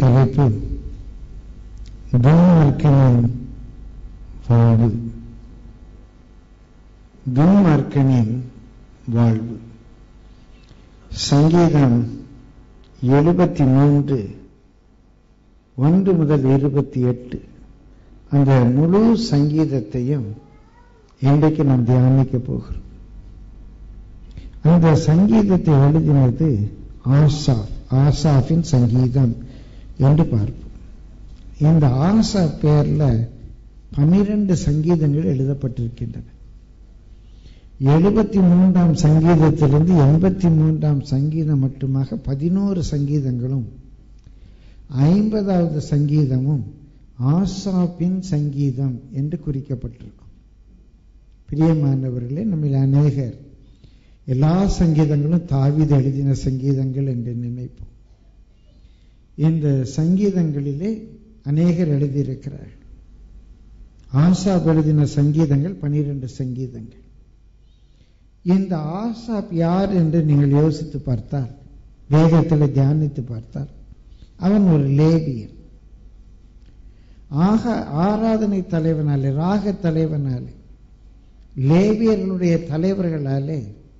தலைப்பு துன்மார்க்கனின் வாழ்வு துன்மார்க்கனின் வாழ்வு சங்கீதம் எழுபத்தி மூன்று ஒன்று முதல் இருபத்தி எட்டு அந்த முழு சங்கீதத்தையும் இன்றைக்கு நாம் தியானிக்க போகிறோம் அந்த சங்கீதத்தை எழுதினது ஆசாப் ஆசாஃபின் சங்கீதம் என்று பார்ப்போம் இந்த ஆசா பேர்ல பனிரெண்டு சங்கீதங்கள் எழுதப்பட்டிருக்கின்றன எழுபத்தி மூன்றாம் சங்கீதத்திலிருந்து எண்பத்தி மூன்றாம் சங்கீதம் மட்டுமாக பதினோரு சங்கீதங்களும் ஐம்பதாவது சங்கீதமும் ஆசாப்பின் சங்கீதம் என்று குறிக்கப்பட்டிருக்கும் பிரியமானவர்களே நம்மில் அநேகர் எல்லா சங்கீதங்களும் தாவித எழுதின சங்கீதங்கள் என்று நினைப்போம் இந்த சங்கீதங்களிலே அநேகர் எழுதியிருக்கிறார்கள் ஆசாப் எழுதின சங்கீதங்கள் பனிரெண்டு சங்கீதங்கள் இந்த ஆசாப் யார் என்று நீங்கள் யோசித்து பார்த்தால் வேகத்தில் தியானித்து பார்த்தால் அவன் ஒரு லேவியன் ஆக ஆராதனை தலைவனாலே ராக தலைவனாலே லேவியர்களுடைய தலைவர்களாலே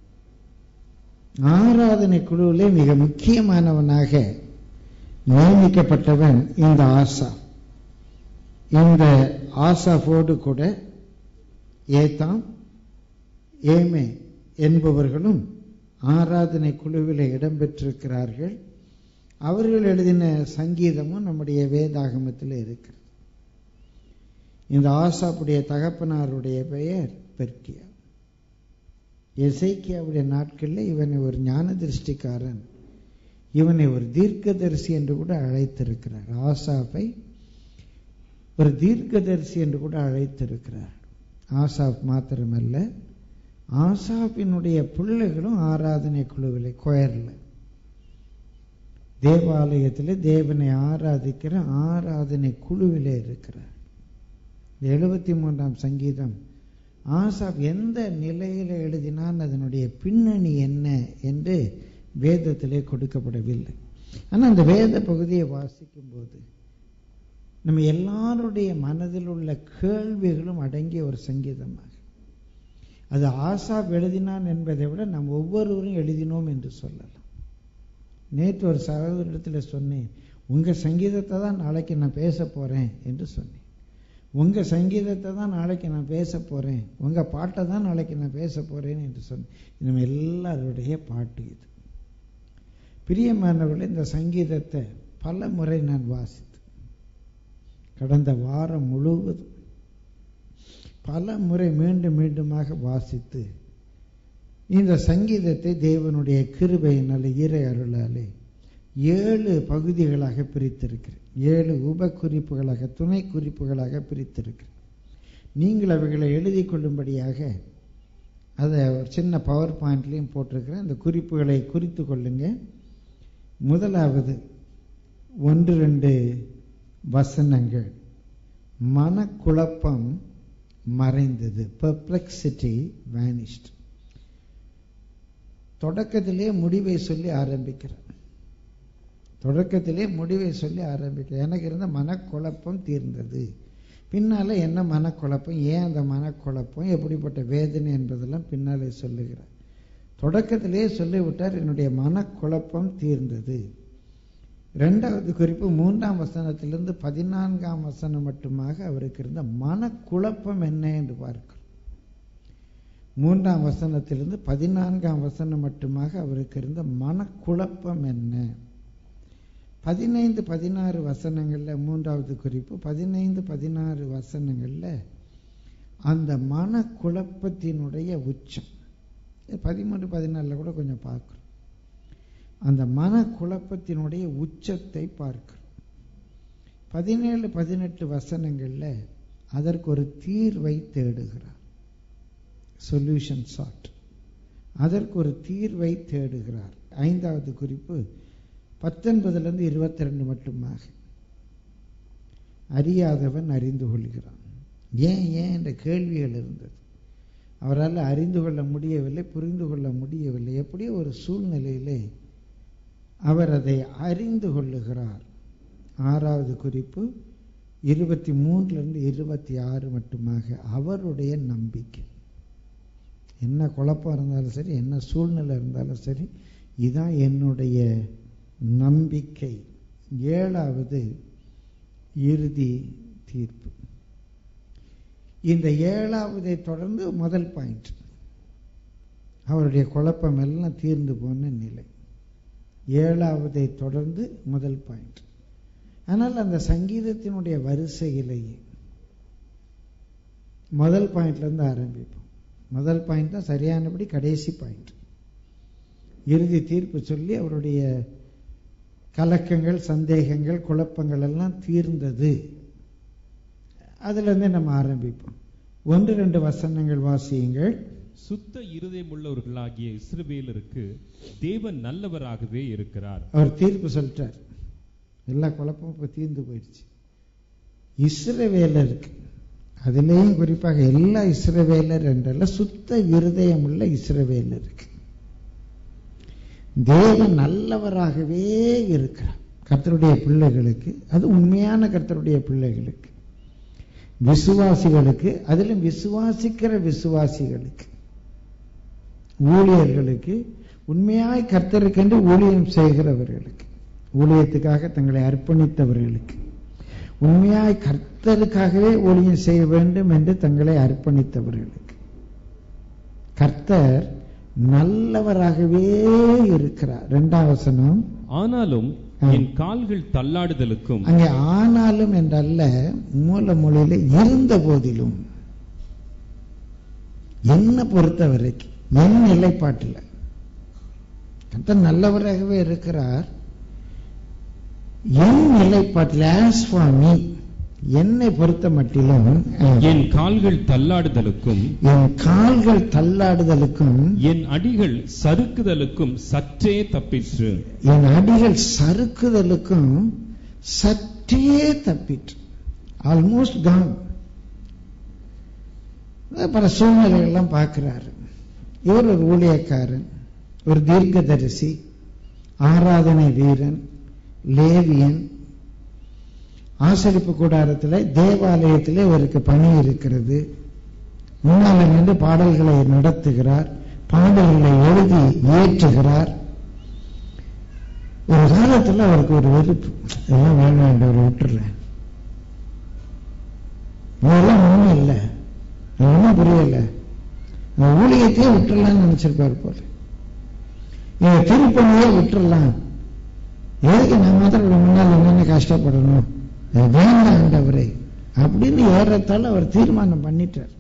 ஆராதனை குழுவிலே மிக முக்கியமானவனாக நியமிக்கப்பட்டவன் இந்த ஆசா இந்த ஆசாஃபோடு கூட ஏதாம் ஏமே என்பவர்களும் ஆராதனை குழுவில் இடம்பெற்றிருக்கிறார்கள் அவர்கள் எழுதின சங்கீதமும் நம்முடைய வேதாகமத்தில் இருக்கிறது இந்த ஆசாப்புடைய தகப்பனாருடைய பெயர் பெர்கியா எசைக்கியாவுடைய நாட்களில் இவனை ஒரு ஞான திருஷ்டிக்காரன் இவனை ஒரு தீர்க்கதரிசி என்று கூட அழைத்திருக்கிறார் ஆசாப்பை ஒரு தீர்க்கதரிசி என்று கூட அழைத்திருக்கிறார் ஆசாப் மாத்திரமல்ல ஆசாப்பினுடைய பிள்ளைகளும் ஆராதனை குழுவில் கோயரில் தேவாலயத்தில் தேவனை ஆராதிக்கிற ஆராதனை குழுவிலே இருக்கிறார் எழுபத்தி மூன்றாம் சங்கீதம் ஆசாப் எந்த நிலையில் எழுதினான் அதனுடைய பின்னணி என்ன என்று வேதத்திலே கொடுக்கப்படவில்லை ஆனால் அந்த வேத பகுதியை வாசிக்கும் போது நம்ம எல்லாருடைய மனதில் உள்ள கேள்விகளும் அடங்கிய ஒரு சங்கீதமாக அது ஆசாப் எழுதினான் என்பதை விட நாம் ஒவ்வொருவரும் எழுதினோம் என்று சொல்லலாம் நேற்று ஒரு சகோதரிடத்தில் சொன்னேன் உங்கள் சங்கீதத்தை தான் நாளைக்கு நான் பேச போகிறேன் என்று சொன்னேன் உங்கள் சங்கீதத்தை தான் நாளைக்கு நான் பேச போகிறேன் உங்கள் பாட்டை தான் நாளைக்கு நான் பேச போகிறேன் என்று சொன்னேன் நம்ம எல்லாருடைய பாட்டு இது பிரியமானவர்களே இந்த சங்கீதத்தை பல முறை நான் வாசித்து கடந்த வாரம் முழுவதும் பல முறை மீண்டும் மீண்டுமாக வாசித்து இந்த சங்கீதத்தை தேவனுடைய கிருபையினாலே இறை அருளாலே ஏழு பகுதிகளாக பிரித்திருக்கிறேன் ஏழு உப குறிப்புகளாக துணை குறிப்புகளாக பிரித்திருக்கிறேன் நீங்கள் அவைகளை எழுதி கொள்ளும்படியாக அதை ஒரு சின்ன பவர் பாயிண்ட்லேயும் போட்டிருக்கிறேன் அந்த குறிப்புகளை குறித்து கொள்ளுங்க முதலாவது ஒன்று ரெண்டு வசனங்கள் மனக்குழப்பம் மறைந்தது பெர்ப்ளெக்சிட்டி வேனிஸ்ட் தொடக்கத்திலே முடிவை சொல்லி ஆரம்பிக்கிறேன் தொடக்கத்திலே முடிவை சொல்லி ஆரம்பிக்கிறேன் எனக்கு இருந்த மனக்குழப்பம் தீர்ந்தது பின்னால என்ன மனக்குழப்பம் ஏன் அந்த மனக்குழப்பம் எப்படிப்பட்ட வேதனை என்பதெல்லாம் பின்னாலே சொல்லுகிறார் தொடக்கத்திலே சொல்லிவிட்டார் என்னுடைய மனக்குழப்பம் தீர்ந்தது ரெண்டாவது குறிப்பு மூன்றாம் வசனத்திலிருந்து பதினான்காம் வசனம் மட்டுமாக அவருக்கு இருந்த மனக்குழப்பம் என்ன என்று பார்க்கிறோம் மூன்றாம் வசனத்திலிருந்து பதினான்காம் வசனம் மட்டுமாக அவருக்கு இருந்த மனக்குழப்பம் என்ன பதினைந்து பதினாறு வசனங்களில் மூன்றாவது குறிப்பு பதினைந்து பதினாறு வசனங்களில் அந்த மனக்குழப்பத்தினுடைய உச்சம் பதிமூன்று பதினாலில் கூட கொஞ்சம் பார்க்குறோம் அந்த மனக்குழப்பத்தினுடைய உச்சத்தை பார்க்கிறோம் பதினேழு பதினெட்டு வசனங்களில் அதற்கு ஒரு தீர்வை தேடுகிறார் சொல்யூஷன் சாட் அதற்கு ஒரு தீர்வை தேடுகிறார் ஐந்தாவது குறிப்பு பத்தொன்பதுலேருந்து இருபத்தி ரெண்டு மட்டுமாக அறியாதவன் அறிந்து கொள்கிறான் ஏன் ஏன் என்ற கேள்விகள் இருந்தது அவரால் அறிந்து கொள்ள முடியவில்லை புரிந்து கொள்ள முடியவில்லை எப்படியோ ஒரு சூழ்நிலையிலே அவர் அதை அறிந்து கொள்ளுகிறார் ஆறாவது குறிப்பு இருபத்தி மூன்றிலிருந்து இருபத்தி ஆறு மட்டுமாக அவருடைய நம்பிக்கை என்ன குழப்பம் இருந்தாலும் சரி என்ன சூழ்நிலை இருந்தாலும் சரி இதான் என்னுடைய நம்பிக்கை ஏழாவது இறுதி தீர்ப்பு இந்த ஏழாவதை தொடர்ந்து முதல் பாயிண்ட் அவருடைய குழப்பம் எல்லாம் தீர்ந்து போன நிலை ஏழாவதை தொடர்ந்து முதல் பாயிண்ட் ஆனால் அந்த சங்கீதத்தினுடைய வரிசையிலேயே முதல் பாயிண்ட்ல இருந்து ஆரம்பிப்போம் முதல் பாயிண்ட் தான் சரியானபடி கடைசி பாயிண்ட் இறுதி தீர்ப்பு சொல்லி அவருடைய கலக்கங்கள் சந்தேகங்கள் குழப்பங்கள் எல்லாம் தீர்ந்தது அதுல இருந்தே நம்ம ஆரம்பிப்போம் ஒன்று ரெண்டு வசனங்கள் வாசியுங்கள் சுத்த இருதயமுள்ளவர்களாகிய இஸ்ரவேலருக்கு தேவன் நல்லவராகவே இருக்கிறார் அவர் தீர்ப்பு சொல்லிட்டார் எல்லா குழப்பமும் இப்போ தீர்ந்து போயிடுச்சு இஸ்ரவேலருக்கு அதுலேயும் குறிப்பாக எல்லா இஸ்ரவேலர் என்றல்ல சுத்த இருதயம் உள்ள இஸ்ரவேலருக்கு தேவன் நல்லவராகவே இருக்கிறார் கர்த்தருடைய பிள்ளைகளுக்கு அது உண்மையான கர்த்தருடைய பிள்ளைகளுக்கு விசுவாசிகளுக்கு அதிலும் விசுவாசிக்கிற விசுவாசிகளுக்கு ஊழியர்களுக்கு உண்மையாய் கர்த்தருக்கென்று ஊழியம் செய்கிறவர்களுக்கு ஊழியத்துக்காக தங்களை அர்ப்பணித்தவர்களுக்கு உண்மையாய் கர்த்தருக்காகவே ஊழியம் செய்ய வேண்டும் என்று தங்களை அர்ப்பணித்தவர்களுக்கு கர்த்தர் நல்லவராகவே இருக்கிறார் இரண்டாம் வசனம் ஆனாலும் என் கால்கள் தள்ளாடுதலுக்கும் அங்கே ஆனாலும் என்றல்ல மூல மொழியில இருந்த போதிலும் என்ன பொறுத்த வரைக்கும் என் நிலைப்பாட்டில் கர்த்தர் நல்லவராகவே இருக்கிறார் என் நிலைப்பாட்டில் ஆஸ் ஃபார் மீ என்னை பொறுத்த மட்டிலும் என் கால்கள் தள்ளாடுதலுக்கும் என் கால்கள் தள்ளாடுதலுக்கும் என் அடிகள் சறுக்குதலுக்கும் சற்றே தப்பிற்று என் அடிகள் சறுக்குதலுக்கும் சற்றே தப்பிற்று ஆல்மோஸ்ட் கான் பல சூழ்நிலைகள்லாம் பார்க்கிறாரு இவர் ஒரு ஊழியக்காரன் ஒரு தீர்க்கதரிசி ஆராதனை வீரன் லேவியன் ஆசரிப்பு கூடாரத்தில் தேவாலயத்தில் இவருக்கு பணி இருக்கிறது முன்னால் நின்று பாடல்களை நடத்துகிறார் பாடல்களை எழுதி ஏற்றுகிறார் ஒரு காலத்தில் அவருக்கு ஒரு வெறுப்பு இதெல்லாம் வேண்டாம் ஆண்டவரை விட்டுறேன் இதெல்லாம் ஒன்றும் இல்லை ஒன்றும் புரியல இந்த ஊழியத்தையே விட்டுறலாம்னு நினைச்சிருப்பாரு போல இந்த திருப்பணியே விட்டுறலாம் எதுக்கு நான் மாத்திரம் இவ்வளவு முன்னால் என்னென்ன கஷ்டப்படணும் இது வேண்டாம் ஆண்டவரே அப்படின்னு ஏறத்தால அவர் தீர்மானம் பண்ணிட்டார்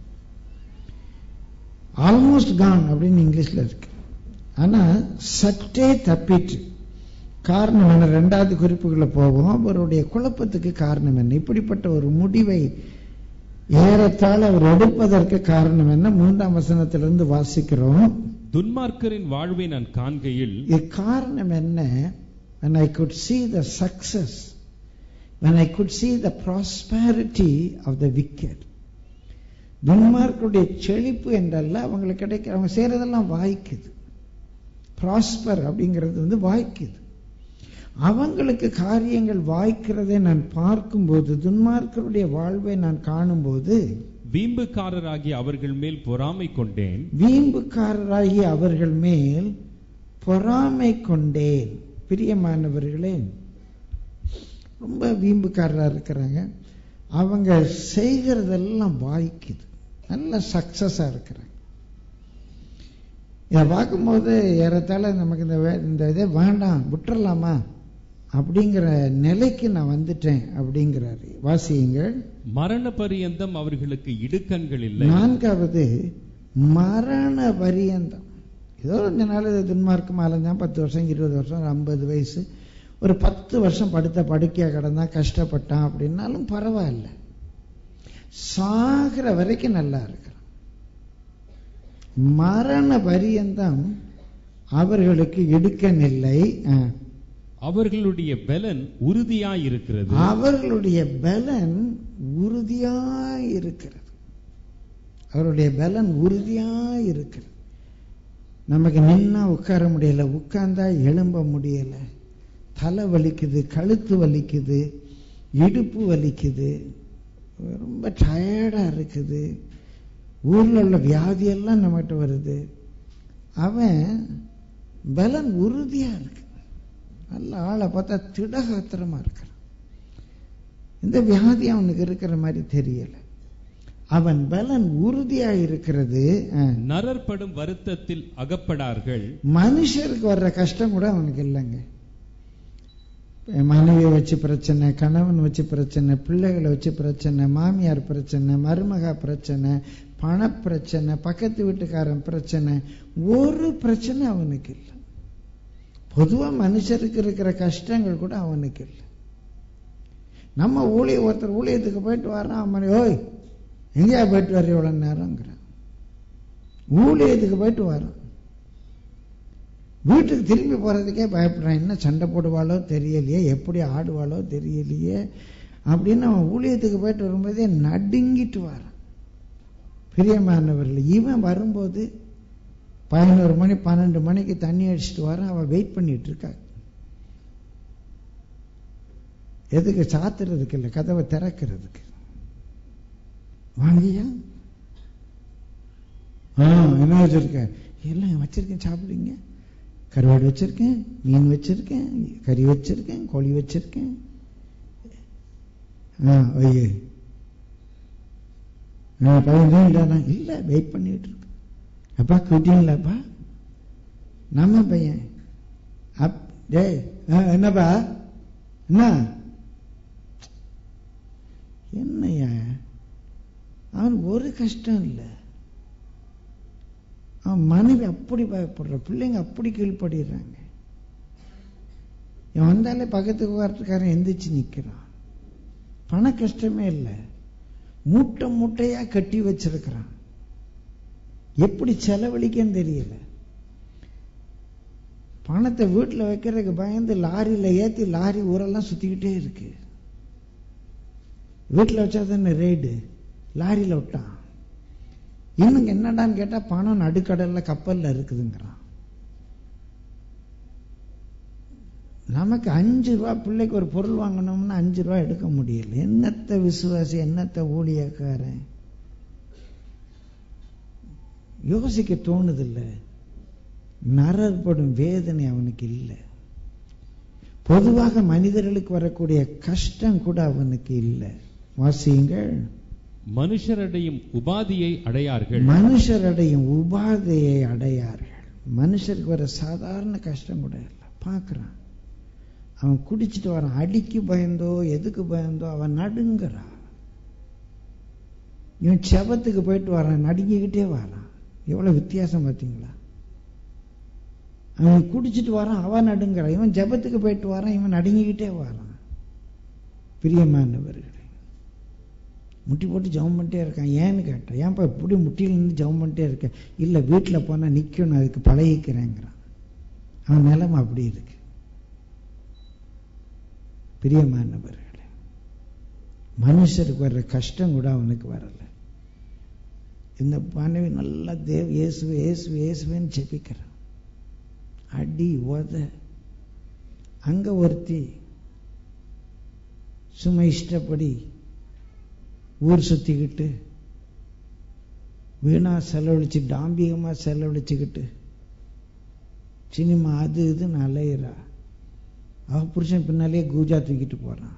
ஆல்மோஸ்ட் கான் அப்படின்னு இங்கிலீஷ்ல இருக்கு ஆனா சற்றே தப்பிட்டு காரணம் என்ன ரெண்டாவது குறிப்புகளை போவோம் அவருடைய குழப்பத்துக்கு காரணம் என்ன இப்படிப்பட்ட ஒரு முடிவை ஏறத்தாழ அவர் எடுப்பதற்கு காரணம் என்ன மூன்றாம் வசனத்திலிருந்து வாசிக்கிறோம் துன்மார்க்கரின் வாழ்வை நான் காண்கையில் இது காரணம் என்ன when I could see the success when I could see the prosperity of the wicked துன்மார்க்குடைய செழிப்பு என்றல்ல அவங்களுக்கு கிடைக்க அவங்க செய்யறதெல்லாம் வாய்க்குது ப்ராஸ்பர் அப்படிங்கிறது வந்து வாய்க்குது அவங்களுக்கு காரியங்கள் வாய்க்கிறதை நான் பார்க்கும்போது துன்மார்க்கருடைய வாழ்வை நான் காணும்போது வீம்புக்காரராகிய அவர்கள் மேல் பொறாமை கொண்டேன் வீம்புக்காரராகி அவர்கள் மேல் பொறாமை கொண்டேன் பிரியமானவர்களே ரொம்ப வீம்புக்காரரா இருக்கிறாங்க அவங்க செய்கிறதெல்லாம் வாய்க்குது நல்ல சக்சஸா இருக்கிறாங்க இதை பார்க்கும்போது ஏறத்தாழ நமக்கு இந்த வே- இந்த இதே வேண்டாம் விட்டுறலாமா அப்படிங்கிற நிலைக்கு நான் வந்துட்டேன் அப்படிங்கிறாரு வாசியுங்கள் மரண பரியந்தம் அவர்களுக்கு இடுக்கண்கள் இல்லை நான்காவது மரண பரியந்தம் ஏதோ கொஞ்ச நாள் இது துன்மார்க்கம் அலைஞ்சான் பத்து வருஷம் இருபது வருஷம் ஐம்பது வயசு ஒரு பத்து வருஷம் படுத்த படுக்கையா கிடந்தான் கஷ்டப்பட்டான் அப்படின்னாலும் பரவாயில்ல சாகிற வரைக்கும் நல்லா இருக்கிறான் மரண பரியந்தம் அவர்களுக்கு இடுக்கனில்லை ஆ. அவர்களுடைய பலன் உறுதியாயிருக்கிறது அவர்களுடைய பலன் உறுதியாய் இருக்கிறது அவருடைய பலன் உறுதியாய் இருக்கிறது நமக்கு நின்னா உட்கார முடியல உட்கார்ந்தா எழும்ப முடியல தலை வலிக்குது கழுத்து வலிக்குது இடுப்பு வலிக்குது ரொம்ப டயர்டா இருக்குது ஊர்ல உள்ள வியாதியெல்லாம் நம்மகிட்ட வருது அவன் பலன் உறுதியா இருக்கு நல்ல ஆளை பார்த்தா திடகாத்திரமா இருக்கிறான் இந்த வியாதி அவனுக்கு இருக்கிற மாதிரி தெரியல அவன் பலன் உறுதியா இருக்கிறது அஹ், நரற்படும் வருத்தத்தில் அகப்படார்கள் மனுஷருக்கு வர்ற கஷ்டம் கூட அவனுக்கு இல்லைங்க மனைவியை வச்சு பிரச்சனை கணவன் வச்சு பிரச்சனை பிள்ளைகளை வச்சு பிரச்சனை மாமியார் பிரச்சனை மருமகா பிரச்சனை பணப்பிரச்சனை பக்கத்து வீட்டுக்காரன் பிரச்சனை ஒரு பிரச்சனை அவனுக்கு இல்லை பொதுவா மனுஷருக்கு இருக்கிற கஷ்டங்கள் கூட அவனுக்கு இல்லை நம்ம ஊழிய ஒருத்தர் ஊழியத்துக்கு போயிட்டு வரான் அவன் ஓய் எங்கேயா போயிட்டு வர்ற இவ்வளவு நேரங்கிறான் ஊழியத்துக்கு போயிட்டு வரான் வீட்டுக்கு திரும்பி போறதுக்கே பயப்படுறான் என்ன சண்டை போடுவாளோ தெரியலையே எப்படி ஆடுவாளோ தெரியலையே அப்படின்னு அவன் ஊழியத்துக்கு போயிட்டு வரும்போதே நடுங்கிட்டு வரான் பிரியமானவர்கள் இவன் வரும்போது பதினோரு மணி பன்னெண்டு மணிக்கு தண்ணி அடிச்சிட்டு வரான் அவன் வெயிட் பண்ணிட்டு இருக்கா எதுக்கு சாத்துறதுக்கு இல்லை கதவை திறக்கிறதுக்கு வாங்கியா ஆ என்ன வச்சிருக்க எல்லாம் வச்சிருக்கேன் சாப்பிடுங்க கருவாடு வச்சிருக்கேன் மீன் வச்சிருக்கேன் கறி வச்சிருக்கேன் கோழி வச்சிருக்கேன் ஆ ஒய்யே ஆ பையன் இல்லைண்ணா இல்லை வெயிட் பண்ணிட்டு இருக்கேன் அப்பா கூட்டிங்களாப்பா நம்ம பையன் அப் டேய் ஆ, என்னப்பா என்ன என்னய்யா அவன் ஒரு கஷ்டம் இல்லை அவன் மனைவி அப்படி பயப்படுற பிள்ளைங்க அப்படி கீழ்ப்படுறாங்க இவன் வந்தாலே பக்கத்துக்கு வரத்துக்காரன் எந்திரிச்சு நிக்கிறான் பண கஷ்டமே இல்லை மூட்டை மூட்டையா கட்டி வச்சிருக்கிறான் எப்படி செலவழிக்கன்னு தெரியல பணத்தை வீட்டுல வைக்கிறதுக்கு பயந்து லாரியில ஏத்தி லாரி ஊரெல்லாம் சுத்திக்கிட்டே இருக்கு வீட்டுல வச்சா தானே ரேடு லாரியில விட்டான் இன்னும் என்னடான்னு கேட்டா பணம் நடுக்கடல்ல கப்பல்ல இருக்குதுங்கிறான் நமக்கு அஞ்சு ரூபா பிள்ளைக்கு ஒரு பொருள் வாங்கணும்னா அஞ்சு ரூபா எடுக்க முடியல என்னத்த விசுவாசி என்னத்த ஊழியக்காரன் யோசிக்க தோணுதில்ல நரற்படும் வேதனை அவனுக்கு இல்லை பொதுவாக மனிதர்களுக்கு வரக்கூடிய கஷ்டம் கூட அவனுக்கு இல்லை வாசியுங்கள் மனுஷரடையும் உபாதியை அடையார்கள் மனுஷரடையும் உபாதையை அடையார்கள் மனுஷருக்கு வர சாதாரண கஷ்டம் கூட இல்லை பார்க்கறான் அவன் குடிச்சிட்டு வரான் அடிக்கு பயந்தோ எதுக்கு பயந்தோ அவன் நடுங்கிறான் இவன் செபத்துக்கு போயிட்டு வரான் நடுங்கிக்கிட்டே வரான் எவ்வளவு வித்தியாசம் பார்த்தீங்களா அவன் குடிச்சிட்டு வரான் அவன் நடுங்கிறான் இவன் ஜெபத்துக்கு போயிட்டு வரான் இவன் நடுங்கிக்கிட்டே வரான் பிரியமானவர்களே முட்டி போட்டு ஜெபம் பண்ணிட்டே இருக்கான் ஏன்னு கேட்டேன் ஏன்ப்பா இப்படி முட்டியில இருந்து ஜெபம் பண்ணிட்டே இருக்க இல்ல வீட்டுல போனா நிக்கணும் அதுக்கு பழகிக்கிறேங்கிறான் அவன் நிலைமை அப்படி இருக்கு பிரியமானவர்களே மனுஷருக்கு வர்ற கஷ்டம் கூட அவனுக்கு வரல இந்த மனைவி நல்லா தேவ் இயேசுவே இயேசுவே இயேசுவேன்னு ஜெபிக்கிறான் அடி உத அங்க ஒருத்தி சும்மா இஷ்டப்படி ஊர் சுத்திக்கிட்டு வீணா செலவழிச்சு டாம்பிகமா செலவழிச்சுக்கிட்டு சினிமா அது இதுன்னு அலையிறா அவ புருஷன் பின்னாலேயே கூஜா தூக்கிட்டு போறான்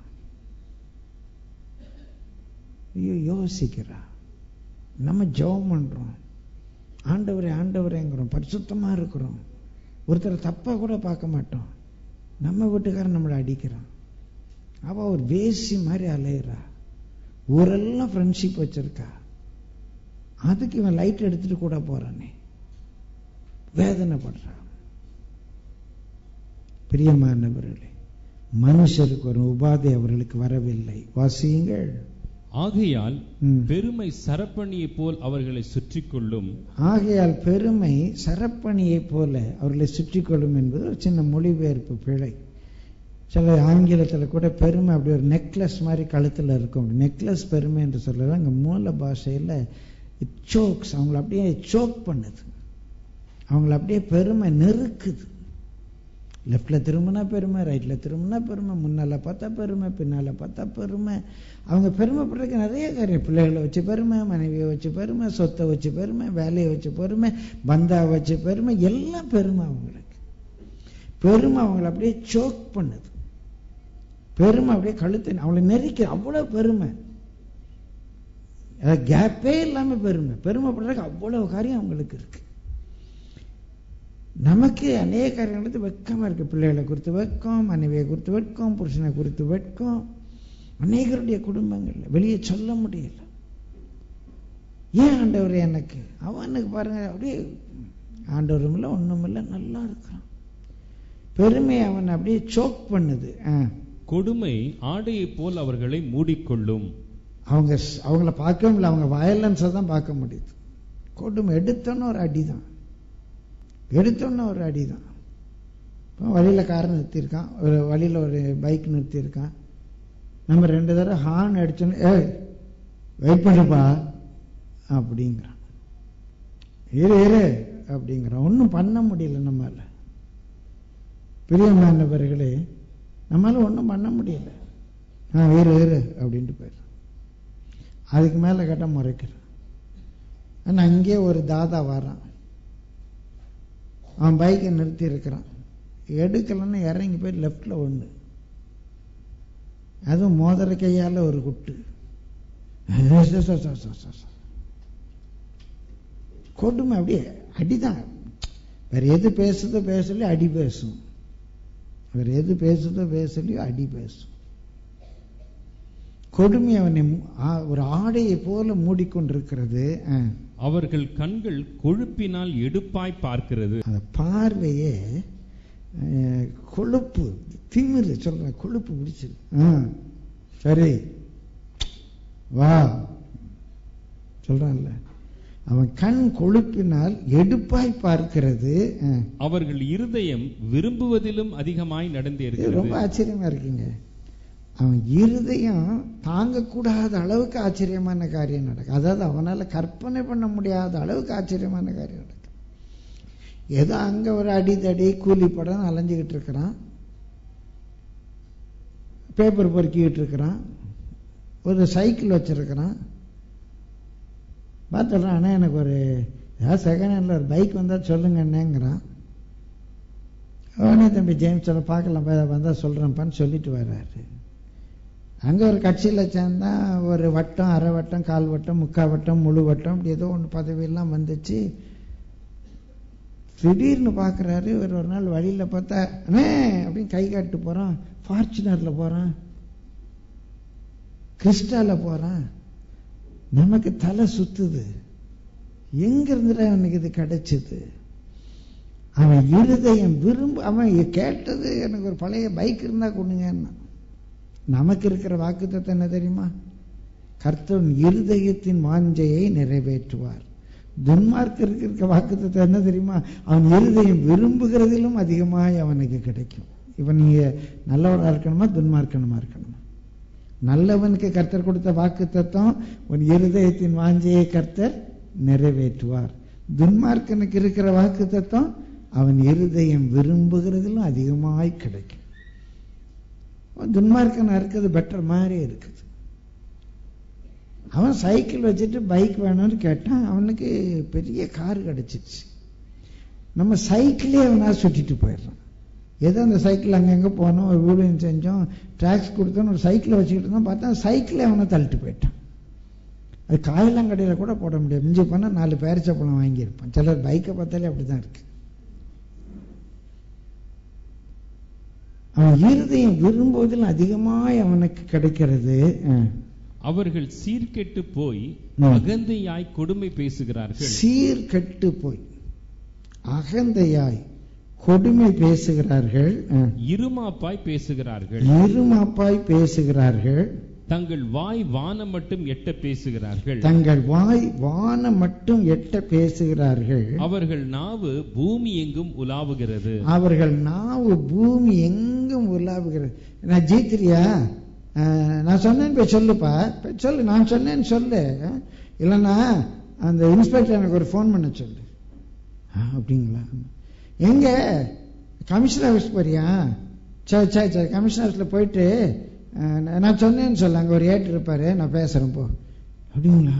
ஐயோ யோசிக்கிறா நம்ம ஜெபம் பண்றோம் ஆண்டவரே ஆண்டவரேங்கிறோம் பரிசுத்தமா இருக்கிறோம் ஒருத்தர் தப்பா கூட பார்க்க மாட்டோம் நம்ம வீட்டுக்காரன் நம்மளை அடிக்கிறான் அவ ஒரு வேசி மாதிரி அலையிறா ஊரெல்லாம் ஃப்ரெண்ட்ஷிப் வச்சிருக்கா அதுக்கு இவன் லைட் எடுத்துட்டு கூட போறானே வேதனைப்படுறான் பிரியமானவர்களே மனுஷருக்கு ஒரு உபாதை அவர்களுக்கு வரவில்லை வாசியுங்கள் ஆகையால் ம். பெருமை சரப்பணியைப் போல் அவர்களை சுற்றிக் கொள்ளும் ஆகையால் பெருமை சரப்பணியைப் போல அவர்களை சுற்றி கொள்ளும் என்பது ஒரு சின்ன மொழிபெயர்ப்பு பிழை சில ஆங்கிலத்தில் கூட பெருமை அப்படி ஒரு நெக்லஸ் மாதிரி கழுத்தில் இருக்கும் நெக்லஸ் பெருமை என்று சொல்லலாம் இங்கே மூல பாஷையில் சோக்ஸ் அவங்கள அப்படியே சோக் பண்ணுது அவங்கள அப்படியே பெருமை நெருக்குது லெஃப்டில் திரும்பினா பெருமை ரைட்டில் திரும்பினா பெருமை முன்னால் பார்த்தா பெருமை பின்னால் பார்த்தா பெருமை அவங்க பெருமைப்படுறதுக்கு நிறைய காரியம் பிள்ளைகளை வச்சு பெருமை மனைவியை வச்சு பெருமை சொத்தை வச்சு பெருமை வேலையை வச்சு பெருமை பந்தா வச்சு பெருமை எல்லாம் பெருமை அவங்களுக்கு பெருமை அவங்கள அப்படியே சோக் பண்ணுது பெருமை அப்படியே கழுத்து அவங்கள நெரிக்க அவ்வளோ பெருமை கேப்பே இல்லாமல் பெருமை பெருமைப்படுறதுக்கு அவ்வளவு காரியம் அவங்களுக்கு இருக்கு நமக்கு அநேக காரியங்களுக்கு வெக்கமாக இருக்குது பிள்ளைகளை குறித்து வெட்கம் மனைவியை குறித்து வெட்கம் புருஷனை குறித்து வெட்கம் அநேகருடைய குடும்பங்கள்ல வெளியே சொல்ல முடியல ஏன் ஆண்டவர் எனக்கு அவனுக்கு பாருங்க அப்படியே ஆண்டவரும் இல்லை ஒன்றும் இல்லை நல்லா இருக்கிறான் பெருமை அவனை அப்படியே சோக் பண்ணுது ஆ கொடுமை ஆடையைப் போல் அவர்களை மூடிக்கொள்ளும் அவங்க ஸ்- அவங்கள பார்க்கவும் இல்லை அவங்க வயலன்ஸை தான் பார்க்க முடியுது கொடுமை எடுத்தோன்னு ஒரு அடி தான் எடுத்தோன்னு ஒரு அடி தான் இப்போ வழியில் கார் நிறுத்தியிருக்கான் ஒரு வழியில் ஒரு பைக் நிறுத்தியிருக்கான் நம்ம ரெண்டு தடவை ஹார்ன் அடிச்சோன்னு ஏய் வெயிட் பண்ணுப்பா அப்படிங்கிறான் இரு இரு அப்படிங்கிறான் ஒன்றும் பண்ண முடியல நம்மால பிரியமானவர்களே நம்மால ஒன்றும் பண்ண முடியல ஆ இரு இரு அப்படின்ட்டு போயிடுறான் அதுக்கு மேலே கேட்டால் முறைக்கிறான் ஆனால் அங்கேயே ஒரு தாதா வரான் அவன் பைக்கை நிறுத்தி இருக்கிறான் எடுக்கலன்னு இறங்கி போய் லெஃப்டில் ஒன்று அதுவும் மோதிர கையால் ஒரு குட்டு கொடுமை அப்படியே அடிதான் வேற எது பேசுதோ பேசலையோ அடி பேசும் வேற எது பேசுதோ பேசலையோ அடி பேசும் கொடுமை அவனை மு- ஆ- ஒரு ஆடையை போல மூடிக்கொண்டிருக்கிறது ஆ. அவர்கள் கண்கள் கொழுப்பினால் எடுப்பாய் பார்க்கிறது அந்த பார்வையே அஹ், கொழுப்பு திமிரு சொல்றேன் கொழுப்பு பிடிச்சிரு ஆ, சரி வா சொல்றான்ல அவன் கண் கொழுப்பினால் எடுப்பாய் பார்க்கிறது ஆ. அவர்கள் இருதயம் விரும்புவதிலும் அதிகமாய் இது நடந்தேறுகிறது ரொம்ப ஆச்சரியமா இருக்குங்க அவன் இருதயம் தாங்கக்கூடாத அளவுக்கு ஆச்சரியமான காரியம் நடக்கும் அதாவது அவனால கற்பனை பண்ண முடியாத அளவுக்கு ஆச்சரியமான காரியம் நடக்கும் ஏதோ அங்க ஒரு அடிதடி கூலி படம் அலைஞ்சுக்கிட்டு இருக்கிறான் பேப்பர் பொறுக்கிக்கிட்டு இருக்கிறான் ஒரு சைக்கிள் வச்சிருக்கிறான் பார்த்துடுறான் அண்ணா எனக்கு ஒரு ஏதாவது செகண்ட் ஹேண்டில் ஒரு பைக் வந்தால் சொல்லுங்க அண்ணேங்கிறான் உடனே தம்பி ஜேம்ஸ் சொல்ல பார்க்கலாம் வந்தால் சொல்கிறேன்ப்பான்னு சொல்லிட்டு வர்றாரு அங்கே ஒரு கட்சியில் சேர்ந்தா ஒரு வட்டம் அரை வட்டம் கால் வட்டம் முக்கால் வட்டம் முழு வட்டம் இப்படி ஏதோ ஒன்று பதவியெல்லாம் வந்துச்சு திடீர்னு பார்க்குறாரு இவர் ஒரு நாள் வழியில் பார்த்தா அண்ணே அப்படின்னு கை காட்டு போகிறான் ஃபார்ச்சுனரில் போகிறான் கிறிஸ்டால போகிறான் நமக்கு தலை சுத்துது எங்க இருந்துடா அவனுக்கு இது கிடைச்சது அவன் இருதயம் விரும்ப அவன் கேட்டது எனக்கு ஒரு பழைய பைக் இருந்தா கொடுங்கன்னா நமக்கு இருக்கிற வாக்குத்தத்தம் என்ன தெரியுமா கர்த்தன் இருதயத்தின் வாஞ்சையை நிறைவேற்றுவார் துன்மார்க்கருக்கு இருக்க வாக்குத்தத்தம் என்ன தெரியுமா அவன் இருதயம் விரும்புகிறதிலும் அதிகமாய் அவனுக்கு கிடைக்கும் இவன் நீங்க நல்லவனா இருக்கணுமா துன்மார்க்கணுமா இருக்கணுமா நல்லவனுக்கு கர்த்தர் கொடுத்த வாக்கு தத்துவம் உன் இருதயத்தின் வாஞ்சையை கர்த்தர் நிறைவேற்றுவார் துன்மார்க்கனுக்கு இருக்கிற வாக்கு தத்துவம் அவன் இருதயம் விரும்புகிறதிலும் அதிகமாய் கிடைக்கும் துன்மார்க்கனா இருக்கிறது பெட்டர் மாதிரி இருக்குது அவன் சைக்கிள் வச்சுட்டு பைக் வேணும்னு கேட்டான் அவனுக்கு பெரிய கார் கிடைச்சிருச்சு நம்ம சைக்கிளே அவனா சுட்டிட்டு போயிடுறான் ஏதோ அந்த சைக்கிள் அங்கங்கே போனோம் ஒரு ஊழியம் செஞ்சோம் டாக்ஸ் கொடுத்தோன்னு ஒரு சைக்கிளை வச்சுக்கிட்டு இருந்தோம் பார்த்தா சைக்கிளே அவனை தள்ளிட்டு போயிட்டான் அது காயலாங்கடையில் கூட போட முடியாது மிஞ்சி போனால் நாலு பேரிச்சப்பழம் வாங்கியிருப்பான் சிலர் பைக்கை பார்த்தாலே அப்படிதான் இருக்கு அவன் இருதயம் விரும்புவதில் அதிகமாய் அவனுக்கு கிடைக்கிறது அஹ், அவர்கள் சீர்கெட்டு போய் ம். அகந்தையாய் கொடுமை பேசுகிறார்கள் சீர்கெட்டு போய் அகந்தையாய் கொடுமை பேசுகிறார்கள் அஹ், இருமாப்பாய் பேசுகிறார்கள் இருமாப்பாய் பேசுகிறார்கள் தங்கள் வாய் வானம் மட்டும் எட்ட பேசுகிறார்கள் தங்கள் வாய் வானம் மட்டும் எட்ட பேசுகிறார்கள் அவர்கள் நாவு பூமி எங்கும் உலாவுகிறது அவர்கள் நாவு பூமி எங்கும் உலாவுகிறது நான் ஜீத்திரியா அஹ், நான் சொன்னேன்னு போய் சொல்லுப்பா போய் சொல்லு நான் சொன்னேன்னு சொல்லு அஹ், இல்லைன்னா அந்த இன்ஸ்பெக்டர் எனக்கு ஒரு ஃபோன் பண்ண சொல்லு ஆ, அப்படிங்களா எங்க கமிஷனர் ஆஃபீஸ் போறியா சரி சரி சரி கமிஷனர் ஆஃபீஸில் போயிட்டு அஹ், நான் நான் சொன்னேன்னு சொல்ல அங்கே ஒரு ஏட்டு இருப்பாரு நான் பேசுகிறேன் போ அப்படிங்களா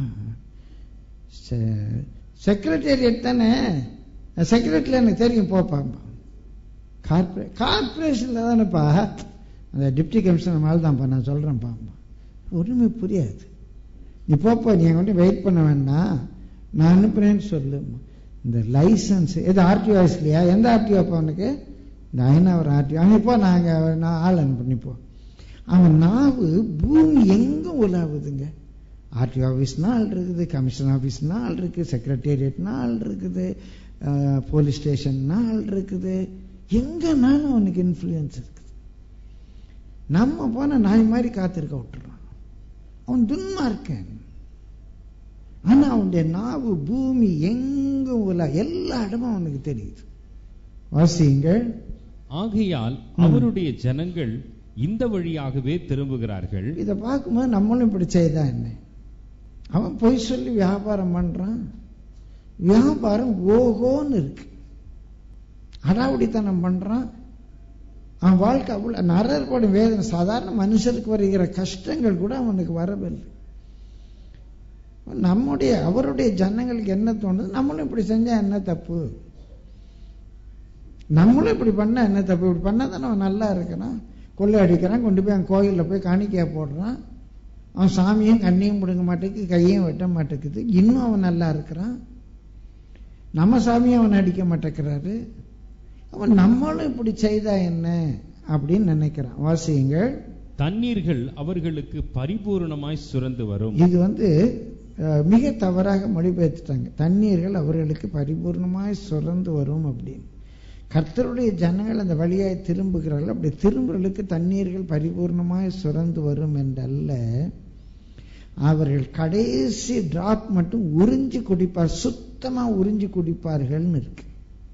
செக்ரட்டேரியட் தானே செக்ரட்டரியில் எனக்கு தெரியும் போப்பா கார்பரே கார்பரேஷனில் தானேப்பா அந்த டிப்டி கமிஷனர் மேலே தான்ப்பா நான் சொல்கிறேன்ப்பா ஒன்றுமே புரியாது நீ போப்பா நீ அங்கே வந்து வெயிட் பண்ண வேண்டாம் நான் அனுப்புறேன்னு சொல்லு இந்த லைசன்ஸ் எது ஆர்டிஓ இல்லையா எந்த ஆர்டிஓ அப்போ அவனுக்கு இந்த ஐநாவர் ஆர்டிஓ அவன் இப்போ நாங்கள் நான் ஆள் அனுப்பி போ அவன் நாவு பூமி எங்கும் உலாவுதுங்க ஆர்டிஓ ஆஃபீஸ்னா ஆள் இருக்குது கமிஷன் ஆஃபீஸ்னா ஆள் இருக்குது செக்ரட்டேரியட்னா ஆள் இருக்குது போலீஸ் ஸ்டேஷன்னா ஆள் இருக்குது எங்கனாலும் அவனுக்கு இன்ஃப்ளூயன்ஸ் இருக்குது நம்ம போன நாய் மாதிரி காத்திருக்க விட்டுறான் அவன் துன்மார்க்கன் ஆனா அவனுடைய நாவு பூமி எங்கும் உலா எல்லா இடமும் அவனுக்கு தெரியுது வாசியுங்கள் ஆகையால் அவருடைய ஜனங்கள் இந்த வழியாகவே திரும்புகிறார்கள் இதை பார்க்கும்போது நம்மளும் இப்படி செய்தா என்ன அவன் பொய் சொல்லி வியாபாரம் பண்றான் வியாபாரம் ஓஹோன்னு இருக்கு அடாவடித்தனம் பண்றான் அவன் வாழ்க்கை அவ்வளவு நரற்படும் வேதனை சாதாரண மனுஷருக்கு வருகிற கஷ்டங்கள் கூட அவனுக்கு வரவில்லை நம்முடைய அவருடைய ஜனங்களுக்கு என்ன தோணுது நம்மளும் இப்படி செஞ்சா என்ன தப்பு நம்மளும் இப்படி பண்ணா என்ன தப்பு இப்படி பண்ணா தானே அவன் நல்லா இருக்கிறான் கொள்ளை அடிக்கிறான் கொண்டு போய் அவன் கோயிலில் போய் காணிக்கையா போடுறான் அவன் சாமியும் கண்ணையும் பிடுங்க மாட்டேங்குது கையும் வெட்ட மாட்டேங்குது இன்னும் அவன் நல்லா இருக்கிறான் நம்ம சாமியும் அவன் அடிக்க மாட்டேங்கிறாரு அவன் நம்மளும் இப்படி செய்தா என்ன அப்படின்னு நினைக்கிறான் வாசியுங்கள் தண்ணீர்கள் அவர்களுக்கு பரிபூரணமாய் சுரந்து வரும் இது வந்து அஹ், மிக தவறாக மொழிபெயர்த்துட்டாங்க தண்ணீர்கள் அவர்களுக்கு பரிபூர்ணமாய் சுரந்து வரும் அப்படின்னு கர்த்தருடைய ஜனங்கள் அந்த வழியாய் திரும்புகிறார்கள் அப்படி திரும்புறதுக்கு தண்ணீர்கள் பரிபூர்ணமாய் சுரந்து வரும் என்றல்ல அவர்கள் கடைசி டிராப் மட்டும் உறிஞ்சி குடிப்பார் சுத்தமா உறிஞ்சி குடிப்பார்கள்னு இருக்கு